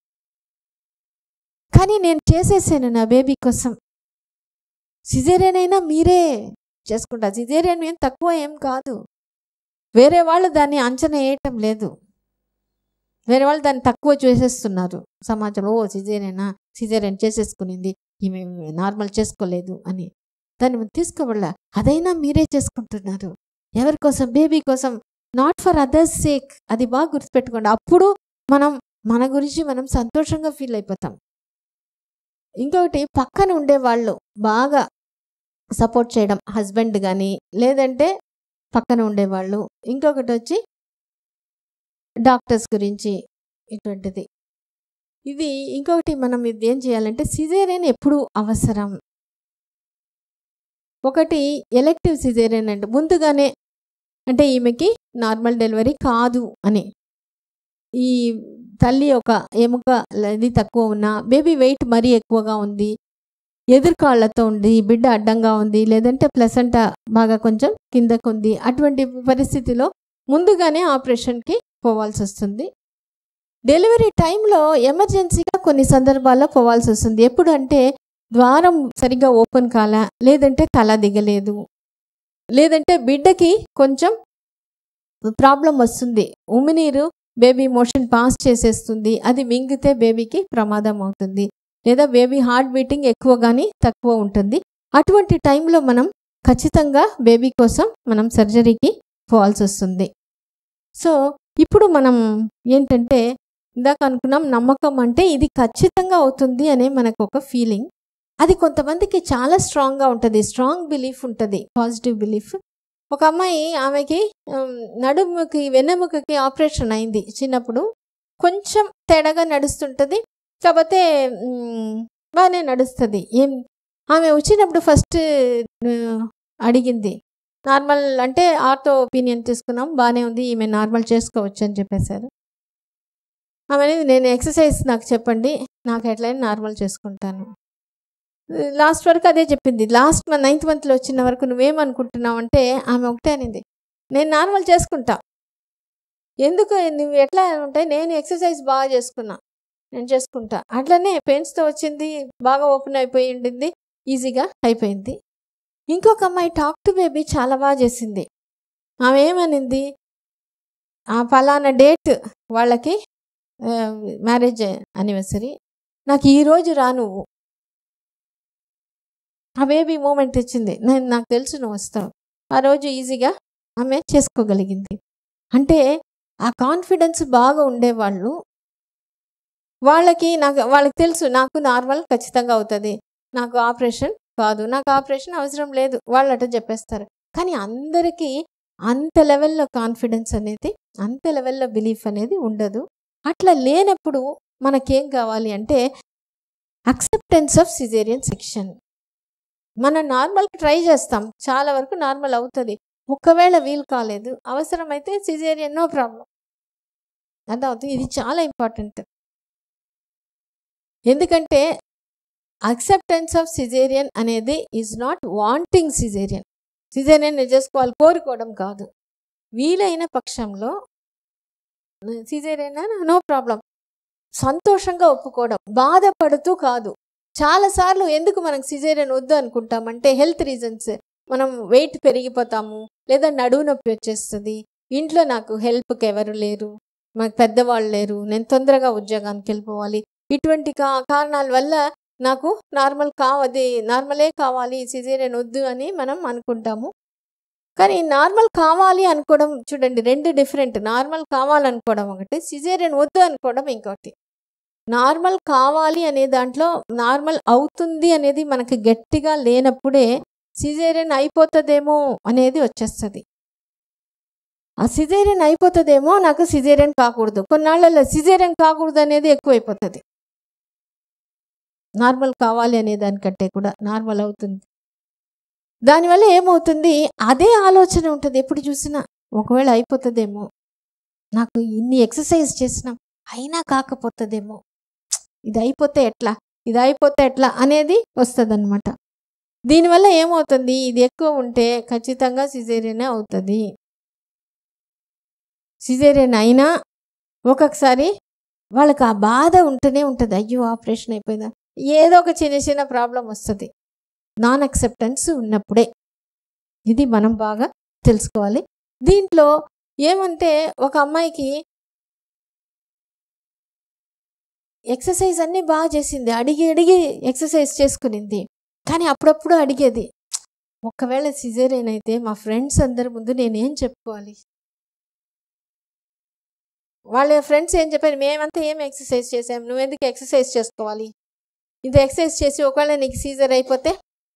కానీ నేను చేసేసాను నా బేబీ కోసం సిజేరియన్ అయినా మీరే చేసుకుంటారు సిజేరియన్ ఏం తక్కువ ఏం కాదు వేరే వాళ్ళు దాన్ని అంచనా వేయటం లేదు వేరే వాళ్ళు దాన్ని తక్కువ చేసేస్తున్నారు సమాజంలో ఓ సిజేరియనా సిజేరియన్ చేసేసుకునింది ఈమె నార్మల్ చేసుకోలేదు అని దాన్ని తీసుకోవాల అదైనా మీరే చేసుకుంటున్నారు ఎవరి కోసం బేబీ కోసం నాట్ ఫర్ అదర్స్ సేక్ అది బాగా గుర్తుపెట్టుకోండి అప్పుడు మనం మన గురించి మనం సంతోషంగా ఫీల్ అయిపోతాం ఇంకొకటి పక్కన ఉండే వాళ్ళు బాగా సపోర్ట్ చేయడం హస్బెండ్ కానీ లేదంటే పక్కన ఉండేవాళ్ళు ఇంకొకటి వచ్చి డాక్టర్స్ గురించి ఇటువంటిది ఇది ఇంకొకటి మనం ఇది ఏం చేయాలంటే సిజేరియన్ ఎప్పుడు అవసరం ఒకటి ఎలెక్టివ్ సిజేరియన్ అంటే ముందుగానే అంటే ఈమెకి నార్మల్ డెలివరీ కాదు అని ఈ తల్లి ఒక ఎముక ఇది తక్కువ ఉన్నా బేబీ వెయిట్ మరీ ఎక్కువగా ఉంది ఎదురుకాళ్లతో ఉంది బిడ్డ అడ్డంగా ఉంది లేదంటే ప్లసంట బాగా కొంచెం కిందకు ఉంది అటువంటి పరిస్థితిలో ముందుగానే ఆపరేషన్కి పోవాల్సి వస్తుంది డెలివరీ టైంలో ఎమర్జెన్సీగా కొన్ని సందర్భాల్లో పోవాల్సి వస్తుంది ఎప్పుడు అంటే ద్వారం సరిగ్గా ఓపెన్ కాలా లేదంటే తల దిగలేదు లేదంటే బిడ్డకి కొంచెం ప్రాబ్లం వస్తుంది ఉమినీరు బేబీ మోషన్ పాస్ చేసేస్తుంది అది మింగితే బేబీకి ప్రమాదం అవుతుంది లేదా బేబీ హార్ట్ బీటింగ్ ఎక్కువ కానీ తక్కువ ఉంటుంది అటువంటి టైంలో మనం ఖచ్చితంగా బేబీ కోసం మనం సర్జరీకి పోవాల్సి వస్తుంది సో ఇప్పుడు మనం ఏంటంటే ఇందాక అనుకున్నాం నమ్మకం అంటే ఇది ఖచ్చితంగా అవుతుంది అనే మనకు ఒక ఫీలింగ్ అది కొంతమందికి చాలా స్ట్రాంగ్గా ఉంటుంది స్ట్రాంగ్ బిలీఫ్ ఉంటుంది పాజిటివ్ బిలీఫ్ ఒక అమ్మాయి ఆమెకి ఉమ్, నడుముకి వెన్నెముకకి ఆపరేషన్ అయింది చిన్నప్పుడు కొంచెం తేడాగా నడుస్తుంటుంది కాకపోతే ఉమ్, బాగానే నడుస్తుంది ఏం ఆమె వచ్చినప్పుడు ఫస్ట్ అడిగింది నార్మల్ అంటే ఆర్తో ఒపీనియన్ తీసుకున్నాం బాగానే ఉంది ఈమె నార్మల్ చేసుకోవచ్చు అని చెప్పేశారు ఆమె అనేది నేను ఎక్సర్సైజ్ నాకు చెప్పండి నాకు ఎట్లయినా నార్మల్ చేసుకుంటాను లాస్ట్ వరకు అదే చెప్పింది లాస్ట్ మన నైన్త్ మంత్లో వచ్చిన వరకు నువ్వేమనుకుంటున్నావు అంటే ఆమె ఒకటే అనింది నేను నార్మల్ చేసుకుంటా ఎందుకు నువ్వు ఎట్లా అంటే నేను ఎక్సర్సైజ్ బాగా చేసుకున్నా నేను చేసుకుంటా అట్లనే పెయిన్స్తో వచ్చింది బాగా ఓపెన్ అయిపోయి ఉండింది ఈజీగా అయిపోయింది ఇంకొక అమ్మాయి టాక్ టు బేబీ చాలా బాగా చేసింది ఆమె ఏమనింది ఆ ఫలానా డేట్ వాళ్ళకి మ్యారేజ్ అనివర్సరీ నాకు ఈ రోజు రా నువ్వు ఆ బేబీ మూమెంట్ ఇచ్చింది నేను నాకు తెలుసు నువ్వు వస్తావు ఆ రోజు ఈజీగా ఆమె చేసుకోగలిగింది అంటే ఆ కాన్ఫిడెన్స్ బాగా ఉండేవాళ్ళు వాళ్ళకి నాకు వాళ్ళకి తెలుసు నాకు నార్మల్ ఖచ్చితంగా అవుతుంది నాకు ఆపరేషన్ కాదు నాకు ఆపరేషన్ అవసరం లేదు వాళ్ళు అట్లా చెప్పేస్తారు కానీ అందరికీ అంత లెవెల్లో కాన్ఫిడెన్స్ అనేది అంత లెవెల్లో బిలీఫ్ అనేది ఉండదు అట్లా లేనప్పుడు మనకేం కావాలి అంటే అక్సెప్టెన్స్ ఆఫ్ సిజేరియన్ సెక్షన్ మనం నార్మల్ ట్రై చేస్తాం చాలా వరకు నార్మల్ అవుతుంది ఒకవేళ వీలు కాలేదు అవసరమైతే సిజేరియన్ నో ప్రాబ్లం అర్థమవుతుంది ఇది చాలా ఇంపార్టెంట్ ఎందుకంటే అక్సెప్టెన్స్ ఆఫ్ సిజేరియన్ అనేది is not wanting caesarean caesarean చేసుకోవాలి కోరుకోవడం కాదు వీలైన పక్షంలో సిజేరియన్ నో ప్రాబ్లం సంతోషంగా ఒప్పుకోవడం బాధపడుతూ కాదు చాలాసార్లు ఎందుకు మనకు సిజేరియన్ వద్దు అనుకుంటామంటే హెల్త్ రీజన్స్ మనం వెయిట్ పెరిగిపోతాము లేదా నడువు నొప్పి వచ్చేస్తుంది ఇంట్లో నాకు హెల్ప్కి ఎవరు లేరు మాకు పెద్దవాళ్ళు లేరు నేను తొందరగా ఉద్యోగానికి వెళ్ళిపోవాలి ఇటువంటి కా కారణాల వల్ల నాకు నార్మల్ కావది నార్మలే కావాలి సిజేరియన్ వద్దు అని మనం అనుకుంటాము కానీ నార్మల్ కావాలి అనుకోవడం చూడండి రెండు డిఫరెంట్ నార్మల్ కావాలనుకోవడం ఒకటి సిజేరియన్ వద్దు అనుకోవడం ఇంకోటి నార్మల్ కావాలి అనే దాంట్లో నార్మల్ అవుతుంది అనేది మనకి గట్టిగా లేనప్పుడే సిజేరియన్ అయిపోతుందేమో అనేది వచ్చేస్తుంది ఆ సిజేరియన్ అయిపోతుందేమో నాకు సిజేరియన్ కాకూడదు కొన్నాళ్ళలో సిజేరియన్ కాకూడదు అనేది ఎక్కువైపోతుంది నార్మల్ కావాలి అనే దానికంటే కూడా నార్మల్ అవుతుంది దానివల్ల ఏమవుతుంది అదే ఆలోచన ఉంటుంది ఎప్పుడు చూసినా ఒకవేళ అయిపోతుందేమో నాకు ఇన్ని ఎక్సర్సైజ్ చేసినాం అయినా కాకపోతుందేమో ఇది అయిపోతే ఎట్లా ఇది అయిపోతే ఎట్లా అనేది వస్తుంది అనమాట దీనివల్ల ఏమవుతుంది ఇది ఎక్కువ ఉంటే ఖచ్చితంగా సిజేరియనే అవుతుంది సిజేరియన్ అయినా ఒక్కొక్కసారి వాళ్ళకి ఆ బాధ ఉంటూనే ఉంటుంది అయ్యో ఆపరేషన్ అయిపోయిందా ఏదో ఒక చిన్న చిన్న ప్రాబ్లం వస్తుంది నాన్ అక్సెప్టెన్స్ ఉన్నప్పుడే ఇది మనం బాగా తెలుసుకోవాలి దీంట్లో ఏమంటే ఒక అమ్మాయికి ఎక్సర్సైజ్ అన్నీ బాగా చేసింది అడిగి అడిగి ఎక్సర్సైజ్ చేసుకునింది కానీ అప్పుడప్పుడు అడిగేది ఒకవేళ సిజేరియన్ అయితే మా ఫ్రెండ్స్ అందరి ముందు నేనేం చెప్పుకోవాలి వాళ్ళ ఫ్రెండ్స్ ఏం చెప్పారు మేమంతా ఏం ఎక్సర్సైజ్ చేసాం నువ్వెందుకు ఎక్సర్సైజ్ చేసుకోవాలి ఇంత ఎక్సర్సైజ్ చేసి ఒకవేళ నీకు సీజర్ అయిపోతే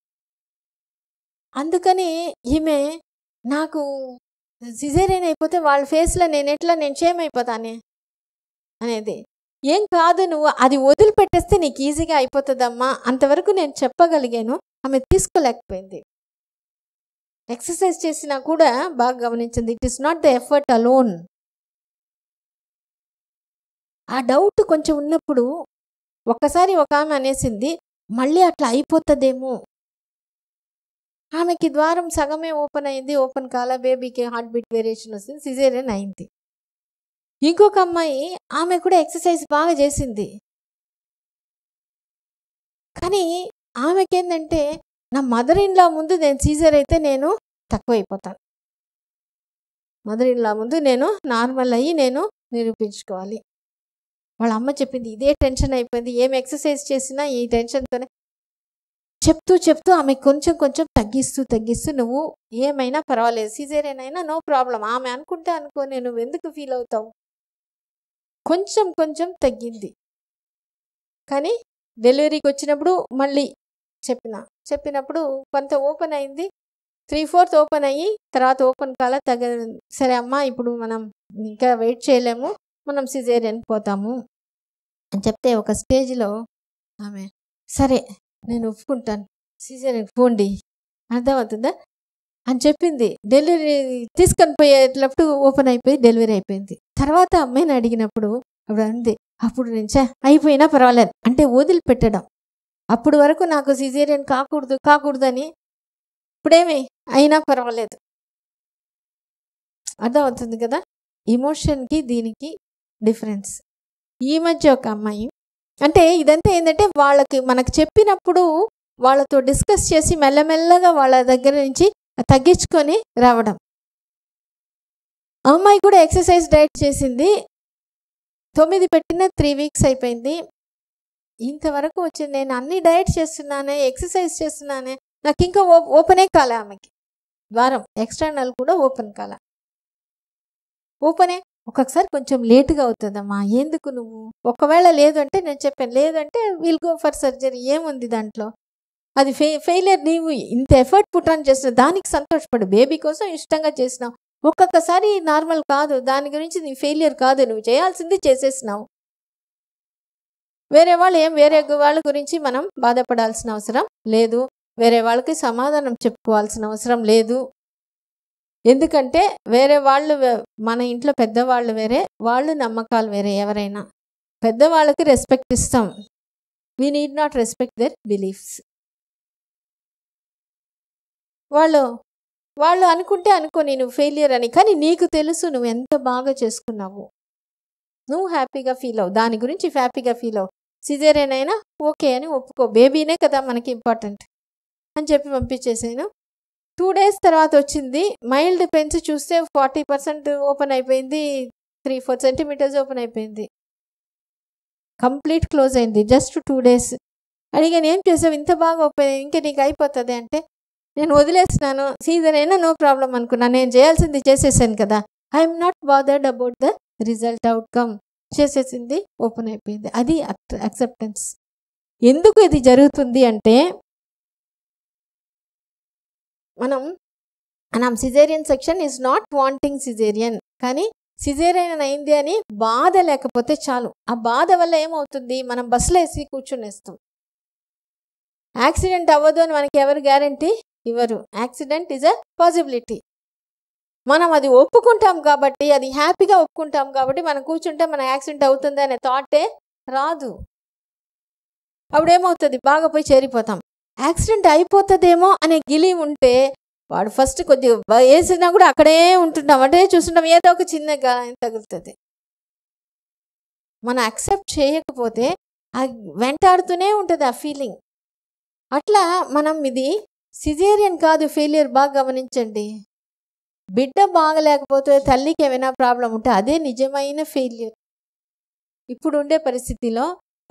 అందుకని ఈమె నాకు సిజేరియన్ అయిపోతే వాళ్ళ ఫేస్లో నేను ఎట్లా నేను షేమ్ అయిపోతానే అనేది ఏం కాదు నువ్వు అది వదిలిపెట్టేస్తే నీకు ఈజీగా అయిపోతుందమ్మా అంతవరకు నేను చెప్పగలిగాను ఆమె తీసుకోలేకపోయింది ఎక్సర్సైజ్ చేసినా కూడా బాగా గమనించింది it is not the effort alone ఆ డౌట్ కొంచెం ఉన్నప్పుడు ఒక్కసారి ఒక ఆమె అనేసింది మళ్ళీ అట్లా అయిపోతుందేమో ఆమెకి ద్వారం సగమే ఓపెన్ అయింది ఓపెన్ కాల బేబీకి హార్ట్ బీట్ వేరియేషన్ వస్తుంది సిజేరియన్ అయింది ఇంకొక అమ్మాయి ఆమె కూడా ఎక్సర్సైజ్ బాగా చేసింది కానీ ఆమెకేందంటే నా మదర్ ఇన్లా ముందు నేను సీజర్ అయితే నేను తక్కువైపోతాను మదర్ ఇన్లా ముందు నేను నార్మల్ అయ్యి నేను నిరూపించుకోవాలి వాళ్ళ అమ్మ చెప్పింది ఇదే టెన్షన్ అయిపోయింది ఏం ఎక్సర్సైజ్ చేసినా ఈ టెన్షన్తోనే చెప్తూ చెప్తూ ఆమె కొంచెం కొంచెం తగ్గిస్తూ తగ్గిస్తూ నువ్వు ఏమైనా పర్వాలేదు సిజేరియన్ అయినా నో ప్రాబ్లం ఆమె అనుకుంటే అనుకో నేను ఎందుకు ఫీల్ అవుతావు కొంచెం కొంచెం తగ్గింది కానీ డెలివరీకి వచ్చినప్పుడు మళ్ళీ చెప్పిన చెప్పినప్పుడు కొంత ఓపెన్ అయింది త్రీ ఫోర్త్ ఓపెన్ అయ్యి తర్వాత ఓపెన్ కాల తగ్గ సరే అమ్మా ఇప్పుడు మనం ఇంకా వెయిట్ చేయలేము మనం సిజేరియన్ పోతాము అని చెప్తే ఒక స్టేజ్లో ఆమె సరే నేను ఒప్పుకుంటాను సిజేరియన్ పోండి అర్థమవుతుందా అని చెప్పింది డెలివరీ తీసుకొని పోయేటప్పుడు ఓపెన్ అయిపోయి డెలివరీ అయిపోయింది తర్వాత అమ్మాయిని అడిగినప్పుడు అప్పుడు అంది అప్పుడు నుంచి అయిపోయినా పర్వాలేదు అంటే వదిలిపెట్టడం అప్పుడు వరకు నాకు సిజేరియన్ కాకూడదు కాకూడదని ఇప్పుడేమి అయినా పర్వాలేదు అర్థమవుతుంది కదా ఇమోషన్కి దీనికి డిఫరెన్స్ ఈ మధ్య ఒక అమ్మాయి అంటే ఇదంతా ఏంటంటే వాళ్ళకి మనకు చెప్పినప్పుడు వాళ్ళతో డిస్కస్ చేసి మెల్లమెల్లగా వాళ్ళ దగ్గర నుంచి తగ్గించుకొని రావడం అమ్మాయి కూడా ఎక్సర్సైజ్ డైట్ చేసింది తొమ్మిది పెట్టిన త్రీ వీక్స్ అయిపోయింది ఇంతవరకు వచ్చింది నేను అన్ని డైట్ చేస్తున్నానే ఎక్సర్సైజ్ చేస్తున్నానే నాకు ఇంకా ఓపెనే కాలే ఆమెకి ద్వారం ఎక్స్టర్నల్ కూడా ఓపెన్ కాలే ఓపెనే ఒక్కొక్కసారి కొంచెం లేటుగా అవుతుందమ్మా ఎందుకు నువ్వు ఒకవేళ లేదు అంటే నేను చెప్పాను లేదంటే విల్ గో ఫర్ సర్జరీ ఏముంది దాంట్లో అది ఫెయి ఫెయిలియర్ నీవు ఇంత ఎఫర్ట్ పుట్ ఆన్ చేస్తున్నావు దానికి సంతోషపడు బేబీ కోసం ఇష్టంగా చేసినావు ఒక్కొక్కసారి నార్మల్ కాదు దాని గురించి నీ ఫెయిలియర్ కాదు నువ్వు చేయాల్సింది చేసేసినావు వేరే వాళ్ళు ఏం వేరే వాళ్ళ గురించి మనం బాధపడాల్సిన అవసరం లేదు వేరే వాళ్ళకి సమాధానం చెప్పుకోవాల్సిన అవసరం లేదు ఎందుకంటే వేరే వాళ్ళు మన ఇంట్లో పెద్దవాళ్ళు వేరే వాళ్ళు నమ్మకాలు వేరే ఎవరైనా పెద్దవాళ్ళకి రెస్పెక్ట్ ఇస్తాం we need not respect their beliefs వాళ్ళు వాళ్ళు అనుకుంటే అనుకో నేను ఫెయిలియర్ అని కానీ నీకు తెలుసు నువ్వు ఎంత బాగా చేసుకున్నావు నువ్వు హ్యాపీగా ఫీల్ అవు దాని గురించి హ్యాపీగా ఫీల్ అవు సిజేరియన్ అయినా ఓకే అని ఒప్పుకో బేబీనే కదా మనకి ఇంపార్టెంట్ అని చెప్పి పంపించేసాను టూ డేస్ తర్వాత వచ్చింది మైల్డ్ పెన్స్ చూస్తే ఫార్టీ పర్సెంట్ ఓపెన్ అయిపోయింది త్రీ ఫోర్ సెంటీమీటర్స్ ఓపెన్ అయిపోయింది కంప్లీట్ క్లోజ్ అయింది జస్ట్ టూ డేస్ అడిగాను ఏం చేసావు ఇంత బాగా ఓపెన్ ఇంకా నీకు అయిపోతుంది అంటే నేను వదిలేస్తున్నాను సీజన్ అయినా నో ప్రాబ్లం అనుకున్నా నేను చేయాల్సింది చేసేసాను కదా I'm not bothered about the result outcome చేసేసింది ఓపెన్ అయిపోయింది అది అక్సెప్టెన్స్ ఎందుకు ఇది జరుగుతుంది అంటే మనం మనం caesarean section is not wanting caesarean కానీ సిజేరియన్ అయింది అని బాధ లేకపోతే చాలు ఆ బాధ వల్ల ఏమవుతుంది మనం బస్సులో వేసి కూర్చునేస్తాం యాక్సిడెంట్ అవ్వదు అని మనకి ఎవరు గ్యారంటీ ఇవ్వరు యాక్సిడెంట్ ఈజ్ అ పాసిబిలిటీ మనం అది ఒప్పుకుంటాం కాబట్టి అది హ్యాపీగా ఒప్పుకుంటాం కాబట్టి మనం కూర్చుంటే మన యాక్సిడెంట్ అవుతుంది అనే థాటే రాదు అప్పుడేమవుతుంది బాగా పోయి చేరిపోతాం యాక్సిడెంట్ అయిపోతుందేమో అనే గిలి ఉంటే వాడు ఫస్ట్ కొద్దిగా వేసినా కూడా అక్కడే ఉంటున్నాం అంటే చూస్తుంటాం ఏదో ఒక చిన్న గాయం తగులుతుంది మనం అక్సెప్ట్ చేయకపోతే ఆ వెంటాడుతూనే ఉంటుంది ఆ ఫీలింగ్ అట్లా మనం ఇది సిజేరియన్ కాదు ఫెయిలియర్ బాగా గమనించండి బిడ్డ బాగలేకపోతే తల్లికి ఏమైనా ప్రాబ్లం ఉంటే అదే నిజమైన ఫెయిల్యూర్ ఇప్పుడు ఉండే పరిస్థితిలో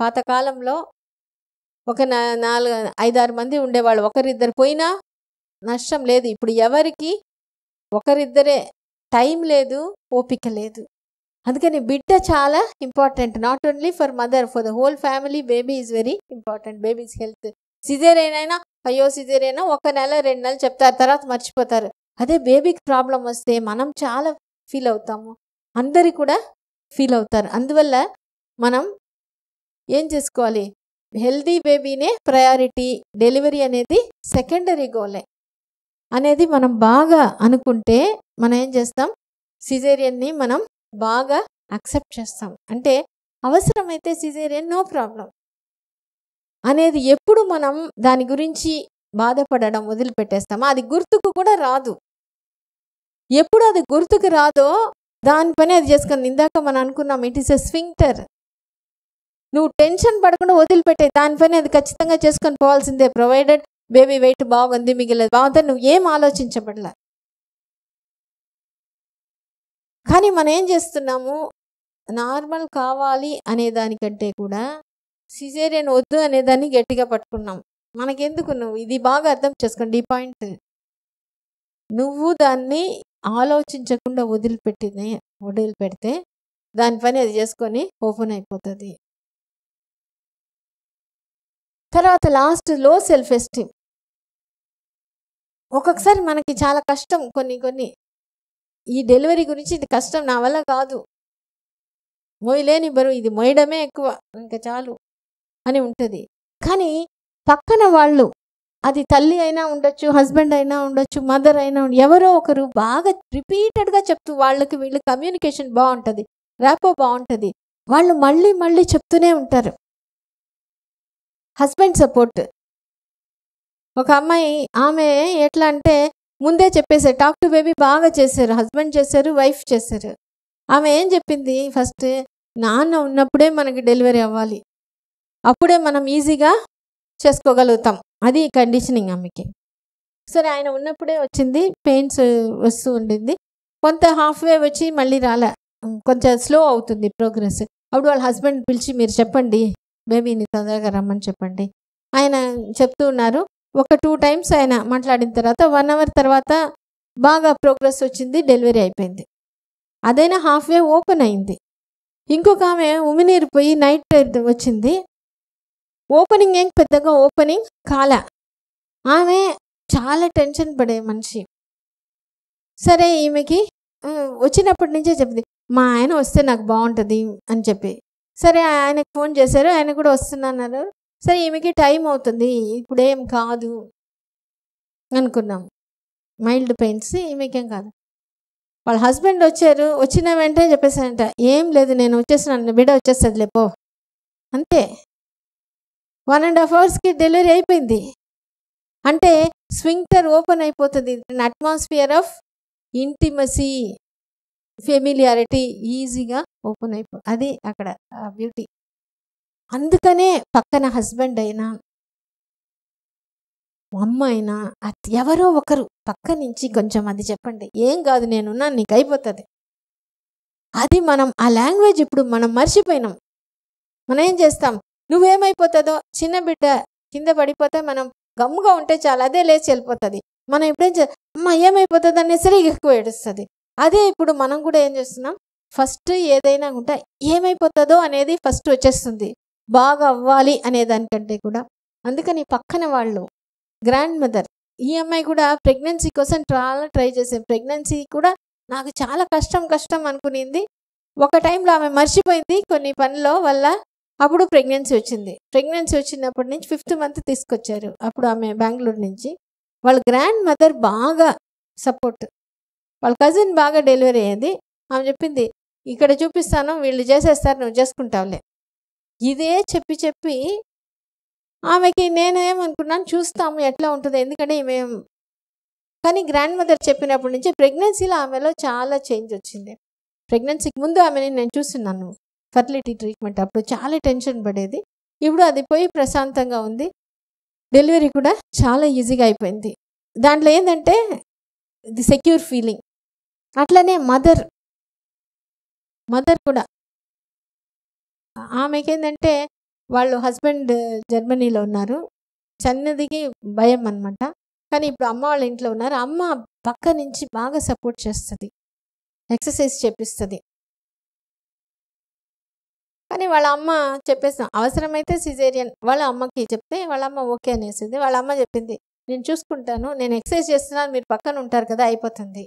పాతకాలంలో ఒక నా నాలుగు ఐదారు మంది ఉండేవాళ్ళు ఒకరిద్దరు పోయినా నష్టం లేదు ఇప్పుడు ఎవరికి ఒకరిద్దరే టైం లేదు ఓపిక లేదు అందుకని బిడ్డ చాలా important not only for mother for the whole family baby is very important baby's health caesarean అయినా అయ్యో సిజేరియన్ ఒక నెల రెండు నెలలు చెప్తారు తర్వాత మర్చిపోతారు అదే బేబీకి ప్రాబ్లం వస్తే మనం చాలా ఫీల్ అవుతాము అందరి కూడా ఫీల్ అవుతారు అందువల్ల మనం ఏం చేసుకోవాలి హెల్దీ బేబీనే ప్రయారిటీ డెలివరీ అనేది సెకండరీ గోలే అనేది మనం బాగా అనుకుంటే మనం ఏం చేస్తాం సిజేరియన్ని మనం బాగా అక్సెప్ట్ చేస్తాం అంటే అవసరమైతే సిజేరియన్ నో ప్రాబ్లం అనేది ఎప్పుడు మనం దాని గురించి బాధపడడం వదిలిపెట్టేస్తామో అది గుర్తుకు కూడా రాదు ఎప్పుడు అది గుర్తుకు రాదో దాని పని అది చేసుకుని ఇందాక మనం అనుకున్నాం ఇట్ ఈస్ ఎ స్వింక్టర్ నువ్వు టెన్షన్ పడకుండా వదిలిపెట్టే దాని పని అది ఖచ్చితంగా చేసుకొని పోవాల్సిందే ప్రొవైడెడ్ బేబీ వెయిట్ బాగుంది మిగిలేదు బాగుంది నువ్వు ఏం ఆలోచించబడలే కానీ మనం ఏం చేస్తున్నాము నార్మల్ కావాలి అనే దానికంటే కూడా సిజేరియన్ వద్దు అనేదాన్ని గట్టిగా పట్టుకున్నాం మనకెందుకు నువ్వు ఇది బాగా అర్థం చేసుకోండి ఈ పాయింట్ నువ్వు దాన్ని ఆలోచించకుండా వదిలిపెట్టిన వదిలిపెడితే దాని పని అది చేసుకొని ఓపెన్ అయిపోతుంది తర్వాత లాస్ట్ లో సెల్ఫ్ ఎస్టీమ్ ఒక్కొక్కసారి మనకి చాలా కష్టం కొన్ని కొన్ని ఈ డెలివరీ గురించి ఇది కష్టం నా వల్ల కాదు మోయలేని బరువు ఇది మోయడమే ఎక్కువ ఇంకా చాలు అని ఉంటుంది కానీ పక్కన వాళ్ళు అది తల్లి అయినా ఉండొచ్చు హస్బెండ్ అయినా ఉండొచ్చు మదర్ అయినా ఉండ- ఎవరో ఒకరు బాగా రిపీటెడ్గా చెప్తూ వాళ్ళకి వీళ్ళ కమ్యూనికేషన్ బాగుంటుంది ర్యాపో బాగుంటుంది వాళ్ళు మళ్ళీ మళ్ళీ చెప్తూనే ఉంటారు హస్బెండ్ సపోర్ట్ ఒక అమ్మాయి ఆమె ఎట్లా అంటే ముందే చెప్పేశారు టాక్ టు బేబీ బాగా చేశారు హస్బెండ్ చేశారు వైఫ్ చేశారు ఆమె ఏం చెప్పింది ఫస్ట్ నాన్న ఉన్నప్పుడే మనకి డెలివరీ అవ్వాలి అప్పుడే మనం ఈజీగా చేసుకోగలుగుతాం అది కండిషనింగ్ ఆమెకి సరే ఆయన ఉన్నప్పుడే వచ్చింది పెయిన్స్ వస్తూ ఉండింది కొంత హాఫ్ వే వచ్చి మళ్ళీ రాలే కొంచెం స్లో అవుతుంది ప్రోగ్రెస్ అప్పుడు వాళ్ళ హస్బెండ్ పిలిచి మీరు చెప్పండి బేబీని తొందరగా రమ్మని చెప్పండి ఆయన చెప్తూ ఉన్నారు ఒక టూ టైమ్స్ ఆయన మాట్లాడిన తర్వాత వన్ అవర్ తర్వాత బాగా ప్రోగ్రెస్ వచ్చింది డెలివరీ అయిపోయింది అదైనా హాఫ్ వే ఓపెన్ అయింది ఇంకొక ఆమె ఉమినీరు పోయి నైట్ వచ్చింది ఓపెనింగ్ ఏం పెద్దగా ఓపెనింగ్ కాలే ఆమె చాలా టెన్షన్ పడే మనిషి సరే ఈమెకి ఆ, వచ్చినప్పటి నుంచే చెప్పింది మా ఆయన వస్తే నాకు బాగుంటుంది అని చెప్పి సరే ఆయనకు ఫోన్ చేశారు ఆయన కూడా వస్తున్నారు సరే ఈమెకి టైం అవుతుంది ఇప్పుడేం కాదు అనుకున్నాం మైల్డ్ పెయిన్స్ ఈమెకేం కాదు వాళ్ళ హస్బెండ్ వచ్చారు వచ్చిన వెంటనే చెప్పేసారంట ఏం లేదు నేను వచ్చేసినాను బిడ్డ వచ్చేస్తుంది లేపో అంతే వన్ అండ్ హాఫ్ అవర్స్కి డెలివరీ అయిపోయింది అంటే స్వింక్టర్ ఓపెన్ అయిపోతుంది అట్మాస్ఫియర్ ఆఫ్ ఇంటిమసీ ఫెమిలియారిటీ ఈజీగా ఓపెన్ అయిపో అది అక్కడ బ్యూటీ అందుకనే పక్కన హస్బెండ్ అయినా అమ్మ అయినా అత్- ఎవరో ఒకరు పక్క నుంచి కొంచెం అది చెప్పండి ఏం కాదు నేనున్నాను నీకు అయిపోతుంది అది మనం ఆ లాంగ్వేజ్ ఇప్పుడు మనం మర్చిపోయినాం మనం ఏం చేస్తాం నువ్వేమైపోతుందో చిన్న బిడ్డ కింద పడిపోతే మనం గమ్ముగా ఉంటే చాలు అదే లేచి వెళ్ళిపోతుంది మనం ఇప్పుడేం చే అమ్మ ఏమైపోతుంది అనేసరి ఎక్కువ ఏడుస్తుంది అదే ఇప్పుడు మనం కూడా ఏం చేస్తున్నాం ఫస్ట్ ఏదైనా ఉంటే ఏమైపోతుందో అనేది ఫస్ట్ వచ్చేస్తుంది బాగా అవ్వాలి అనే దానికంటే కూడా అందుకని పక్కన వాళ్ళు గ్రాండ్ మదర్ ఈ అమ్మాయి కూడా ప్రెగ్నెన్సీ కోసం చాలా ట్రై చేసాం ప్రెగ్నెన్సీ కూడా నాకు చాలా కష్టం కష్టం అనుకునింది ఒక టైంలో ఆమె మర్చిపోయింది కొన్ని పనుల వల్ల అప్పుడు ప్రెగ్నెన్సీ వచ్చింది ప్రెగ్నెన్సీ వచ్చినప్పటి నుంచి ఫిఫ్త్ మంత్ తీసుకొచ్చారు అప్పుడు ఆమె బెంగళూరు నుంచి వాళ్ళ గ్రాండ్ మదర్ బాగా సపోర్ట్ వాళ్ళ కజిన్ బాగా డెలివరీ అయ్యింది ఆమె చెప్పింది ఇక్కడ చూపిస్తాను వీళ్ళు చేసేస్తారు నువ్వు చేసుకుంటావులే ఇదే చెప్పి చెప్పి ఆమెకి నేనేమనుకున్నాను చూస్తాము ఎట్లా ఉంటుంది ఎందుకంటే ఈమె కానీ గ్రాండ్ మదర్ చెప్పినప్పటి నుంచి ప్రెగ్నెన్సీలో ఆమెలో చాలా చేంజ్ వచ్చింది ప్రెగ్నెన్సీకి ముందు ఆమెని నేను చూస్తున్నాను ఫర్టిలిటీ ట్రీట్మెంట్ అప్పుడు చాలా టెన్షన్ పడేది ఇప్పుడు అది పోయి ప్రశాంతంగా ఉంది డెలివరీ కూడా చాలా ఈజీగా అయిపోయింది దాంట్లో ఏంటంటే ఇది సెక్యూర్ ఫీలింగ్ అట్లనే మదర్ మదర్ కూడా ఆమెకి ఏంటంటే వాళ్ళు హస్బెండ్ జర్మనీలో ఉన్నారు చిన్నదికి భయం అనమాట కానీ ఇప్పుడు అమ్మ వాళ్ళ ఇంట్లో ఉన్నారు అమ్మ పక్క నుంచి బాగా సపోర్ట్ చేస్తుంది ఎక్సర్సైజ్ చేపిస్తుంది కానీ వాళ్ళ అమ్మ చెప్పేస్తాం అవసరమైతే సిజేరియన్ వాళ్ళ అమ్మకి చెప్తే వాళ్ళ అమ్మ ఓకే అనేసింది వాళ్ళ అమ్మ చెప్పింది నేను చూసుకుంటాను నేను ఎక్సర్సైజ్ చేస్తున్నాను మీరు పక్కన ఉంటారు కదా అయిపోతుంది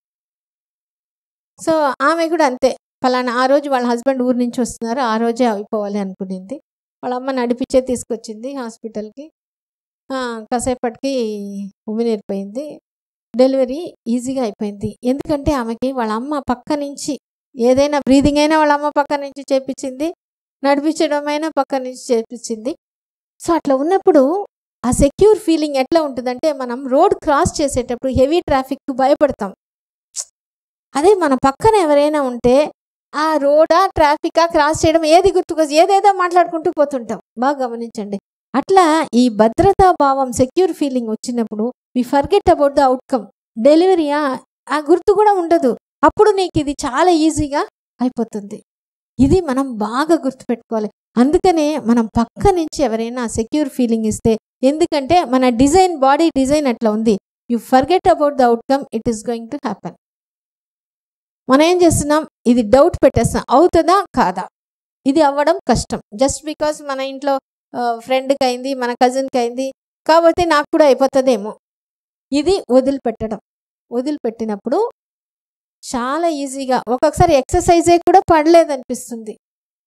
సో ఆమె కూడా అంతే ఫలానా ఆ రోజు వాళ్ళ హస్బెండ్ ఊరు నుంచి వస్తున్నారు ఆ రోజే అయిపోవాలి అనుకునింది వాళ్ళ అమ్మ నడిపించే తీసుకొచ్చింది హాస్పిటల్కి ఆ, కాసేపటికి ఉమినీరిపోయింది డెలివరీ ఈజీగా అయిపోయింది ఎందుకంటే ఆమెకి వాళ్ళ అమ్మ పక్క నుంచి ఏదైనా బ్రీదింగ్ అయినా వాళ్ళ అమ్మ పక్క నుంచి చేపించింది నడిపించడం అయినా పక్క నుంచి చేపించింది సో అట్లా ఉన్నప్పుడు ఆ సెక్యూర్ ఫీలింగ్ ఎట్లా ఉంటుందంటే మనం రోడ్ క్రాస్ చేసేటప్పుడు హెవీ ట్రాఫిక్ భయపడతాం అదే మన పక్కన ఎవరైనా ఉంటే ఆ రోడా ట్రాఫికా క్రాస్ చేయడం ఏది గుర్తుకు ఏదేదో మాట్లాడుకుంటూ పోతుంటాం బాగా గమనించండి అట్లా ఈ భద్రతా భావం సెక్యూర్ ఫీలింగ్ వచ్చినప్పుడు we forget about the outcome delivery ఆ గుర్తు కూడా ఉండదు అప్పుడు నీకు ఇది చాలా ఈజీగా అయిపోతుంది ఇది మనం బాగా గుర్తుపెట్టుకోవాలి అందుకనే మనం పక్క నుంచి ఎవరైనా సెక్యూర్ ఫీలింగ్ ఇస్తే ఎందుకంటే మన డిజైన్ బాడీ డిజైన్ అట్లా ఉంది you forget about the outcome it is going to happen మనం ఏం చేస్తున్నాం ఇది డౌట్ పెట్టేస్తున్నాం అవుతుందా కాదా ఇది అవ్వడం కష్టం జస్ట్ బికాస్ మన ఇంట్లో ఫ్రెండ్కి అయింది మన కజిన్కి అయింది కాబట్టి నాకు కూడా అయిపోతుందేమో ఇది వదిలిపెట్టడం వదిలిపెట్టినప్పుడు చాలా ఈజీగా ఒక్కొక్కసారి ఎక్సర్సైజే కూడా పడలేదనిపిస్తుంది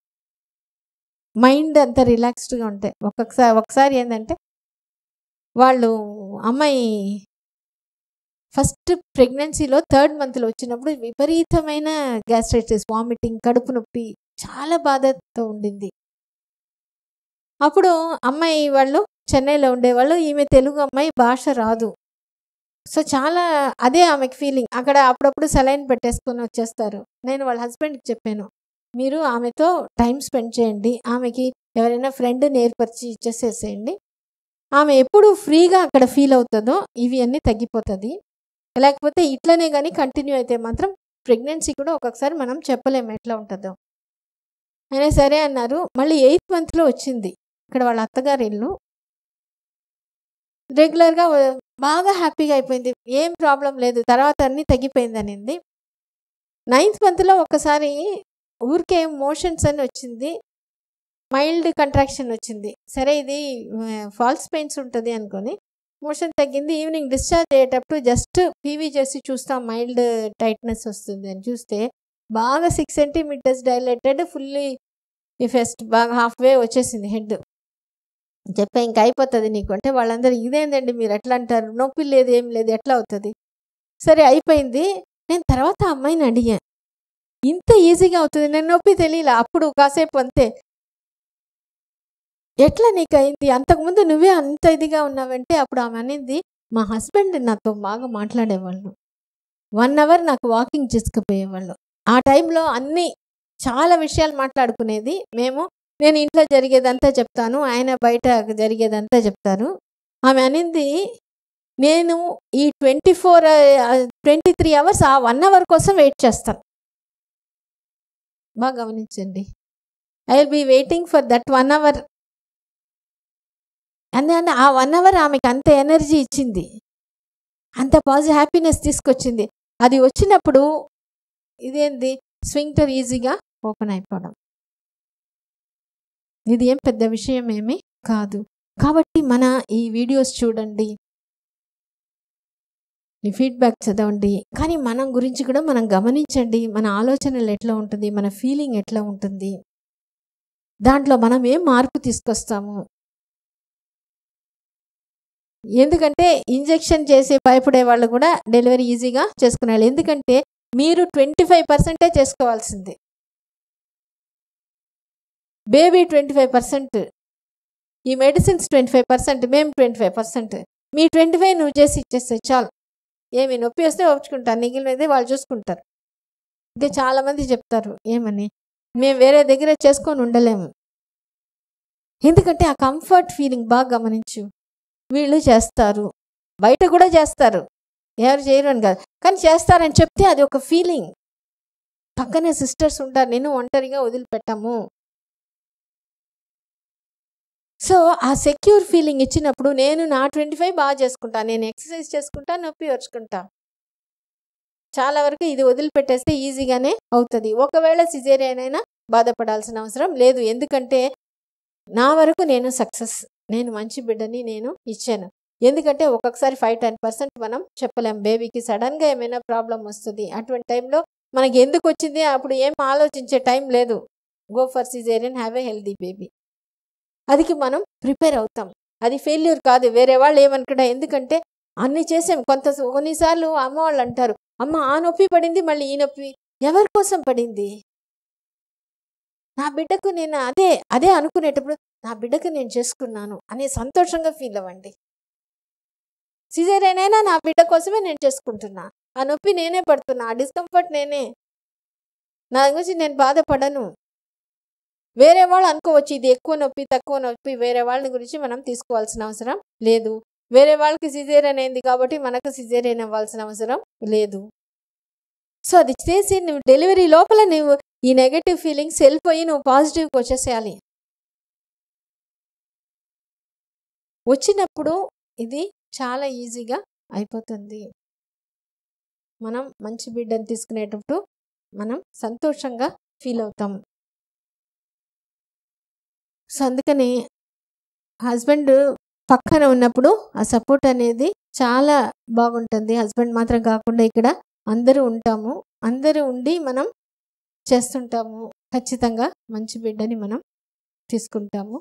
మైండ్ అంత రిలాక్స్డ్గా ఉంటాయి ఒక్కొక్కసారి ఒకసారి ఏంటంటే వాళ్ళు అమ్మాయి ఫస్ట్ ప్రెగ్నెన్సీలో థర్డ్ మంత్లో వచ్చినప్పుడు విపరీతమైన గ్యాస్ట్రైటిస్ వామిటింగ్ కడుపు నొప్పి చాలా బాధతో ఉండింది అప్పుడు అమ్మాయి వాళ్ళు చెన్నైలో ఉండేవాళ్ళు ఈమె తెలుగు అమ్మాయి భాష రాదు సో చాలా అదే ఆమెకి ఫీలింగ్ అక్కడ అప్పుడప్పుడు సెలైన్ పెట్టేసుకొని వచ్చేస్తారు నేను వాళ్ళ హస్బెండ్కి చెప్పాను మీరు ఆమెతో టైం స్పెండ్ చేయండి ఆమెకి ఎవరైనా ఫ్రెండ్ని ఏర్పరిచి ఇచ్చేసేసేయండి ఆమె ఎప్పుడు ఫ్రీగా అక్కడ ఫీల్ అవుతుందో ఇవి అన్నీ తగ్గిపోతుంది లేకపోతే ఇట్లనే కానీ కంటిన్యూ అయితే మాత్రం ప్రెగ్నెన్సీ కూడా ఒక్కొక్కసారి మనం చెప్పలేము ఎట్లా ఉంటుందో అయినా సరే అన్నారు మళ్ళీ ఎయిత్ మంత్లో వచ్చింది ఇక్కడ వాళ్ళ అత్తగారి ఇల్లు రెగ్యులర్గా బాగా హ్యాపీగా అయిపోయింది ఏం ప్రాబ్లం లేదు తర్వాత అన్నీ తగ్గిపోయింది అనింది నైన్త్ మంత్లో ఒకసారి ఊరికే మోషన్స్ అని వచ్చింది మైల్డ్ కంట్రాక్షన్ వచ్చింది సరే ఇది ఫాల్స్ పెయిన్స్ ఉంటుంది అనుకొని మోషన్ తగ్గింది ఈవినింగ్ డిశ్చార్జ్ అయ్యేటప్పుడు జస్ట్ పీవీ చేసి చూస్తాం మైల్డ్ టైట్నెస్ వస్తుంది అని చూస్తే బాగా సిక్స్ సెంటీమీటర్స్ డైలేటెడ్ ఫుల్లీ ఫెస్ట్ బాగా హాఫ్ వే వచ్చేసింది హెడ్ చెప్పా ఇంక అయిపోతుంది నీకు అంటే వాళ్ళందరూ ఇదేందండి మీరు ఎట్లా అంటారు నొప్పి లేదు ఏం లేదు ఎట్లా అవుతుంది సరే అయిపోయింది నేను తర్వాత ఆ అమ్మాయిని అడిగాను ఇంత ఈజీగా అవుతుంది నేను నొప్పి తెలియలే అప్పుడు కాసేపు అంతే ఎట్లా నీకు అయింది అంతకుముందు నువ్వే అంత ఇదిగా ఉన్నావంటే అప్పుడు ఆమె అనేది మా హస్బెండ్ నాతో బాగా మాట్లాడేవాళ్ళు వన్ అవర్ నాకు వాకింగ్ చేసుకుపోయేవాళ్ళు ఆ టైంలో అన్నీ చాలా విషయాలు మాట్లాడుకునేది మేము నేను ఇంట్లో జరిగేదంతా చెప్తాను ఆయన బయట జరిగేదంతా చెప్తారు ఆమె అనింది నేను ఈ twenty four twenty three hours ఆ వన్ అవర్ కోసం వెయిట్ చేస్తాను బాగా గమనించండి I will be waiting for that one hour అందుకని ఆ వన్ అవర్ ఆమెకి అంత ఎనర్జీ ఇచ్చింది అంత పాజిటివ్ హ్యాపీనెస్ తీసుకొచ్చింది అది వచ్చినప్పుడు ఇదేంది స్వింగ్టర్ ఈజీగా ఓపెన్ అయిపోవడం ఇది ఏం పెద్ద విషయం ఏమీ కాదు కాబట్టి మన ఈ వీడియోస్ చూడండి ఈ ఫీడ్బ్యాక్ చదవండి కానీ మనం గురించి కూడా మనం గమనించండి మన ఆలోచనలు ఎట్లా ఉంటుంది మన ఫీలింగ్ ఎట్లా ఉంటుంది దాంట్లో మనం ఏం మార్పు తీసుకొస్తాము ఎందుకంటే ఇంజెక్షన్ చేసి భయపడే వాళ్ళు కూడా డెలివరీ ఈజీగా చేసుకునే వాళ్ళు ఎందుకంటే మీరు ట్వంటీ ఫైవ్ పర్సెంటే చేసుకోవాల్సింది బేబీ ట్వంటీ ఫైవ్ పర్సెంట్ ఈ మెడిసిన్స్ ట్వంటీ ఫైవ్ పర్సెంట్ మేము ట్వంటీ ఫైవ్ పర్సెంట్ మీ ట్వంటీ ఫైవ్ నువ్వు చేసి ఇచ్చేస్తే చాలు ఏమి నొప్పి వస్తే ఒప్పుకుంటారు మిగిలినది వాళ్ళు చూసుకుంటారు ఇంకా చాలామంది చెప్తారు ఏమని మేము వేరే దగ్గర చేసుకొని ఉండలేము ఎందుకంటే ఆ కంఫర్ట్ ఫీలింగ్ బాగా గమనించు వీళ్ళు చేస్తారు బయట కూడా చేస్తారు ఎవరు చేయరు అని కాదు కానీ చేస్తారని చెప్తే అది ఒక ఫీలింగ్ పక్కనే సిస్టర్స్ ఉంటారు నేను ఒంటరిగా వదిలిపెట్టాము సో ఆ సెక్యూర్ ఫీలింగ్ ఇచ్చినప్పుడు నేను నా ట్వంటీ ఫైవ్ బాగా చేసుకుంటా నేను ఎక్సర్సైజ్ చేసుకుంటా నొప్పి వచ్చుకుంటా చాలా వరకు ఇది వదిలిపెట్టేస్తే ఈజీగానే అవుతుంది ఒకవేళ సిజేరియన్ అయినా బాధపడాల్సిన అవసరం లేదు ఎందుకంటే నా వరకు నేను సక్సెస్ నేను మంచి బిడ్డని నేను ఇచ్చాను ఎందుకంటే ఒక్కొక్కసారి ఫైవ్ టెన్ పర్సెంట్ మనం చెప్పలేం బేబీకి సడన్గా ఏమైనా ప్రాబ్లం వస్తుంది అటువంటి టైంలో మనకి ఎందుకు వచ్చింది అప్పుడు ఏం ఆలోచించే టైం లేదు go for caesarean have a healthy baby అదికి మనం ప్రిపేర్ అవుతాం అది ఫెయిల్యూర్ కాదు వేరే వాళ్ళు ఏమనుకున్నా ఎందుకంటే అన్ని చేసాం కొంత కొన్నిసార్లు అమ్మ వాళ్ళు అంటారు అమ్మ ఆ నొప్పి పడింది మళ్ళీ ఈ నొప్పి ఎవరి కోసం పడింది నా బిడ్డకు నేను అదే అదే అనుకునేటప్పుడు నా బిడ్డకు నేను చేసుకున్నాను అనే సంతోషంగా ఫీల్ అవ్వండి సిజేరియన్ అయినా నా బిడ్డ కోసమే నేను చేసుకుంటున్నా ఆ నొప్పి నేనే పడుతున్నా ఆ డిస్కంఫర్ట్ నేనే నా గురించి నేను బాధపడను వేరే వాళ్ళు అనుకోవచ్చు ఇది ఎక్కువ నొప్పి తక్కువ నొప్పి వేరే వాళ్ళ గురించి మనం తీసుకోవాల్సిన అవసరం లేదు వేరే వాళ్ళకి సిజేరియన్ అయింది కాబట్టి మనకు సిజేరియన్ అవ్వాల్సిన అవసరం లేదు సో అది చేసి నువ్వు డెలివరీ లోపల నువ్వు ఈ నెగటివ్ ఫీలింగ్స్ వెళ్ళిపోయి నువ్వు పాజిటివ్కి వచ్చేసేయాలి వచ్చినప్పుడు ఇది చాలా ఈజీగా అయిపోతుంది మనం మంచి బిడ్డను తీసుకునేటప్పుడు మనం సంతోషంగా ఫీల్ అవుతాం సో అందుకని హస్బెండ్ పక్కన ఉన్నప్పుడు ఆ సపోర్ట్ అనేది చాలా బాగుంటుంది హస్బెండ్ మాత్రం కాకుండా ఇక్కడ అందరూ ఉంటాము అందరూ ఉండి మనం చేస్తుంటాము ఖచ్చితంగా మంచి బిడ్డని మనం తీసుకుంటాము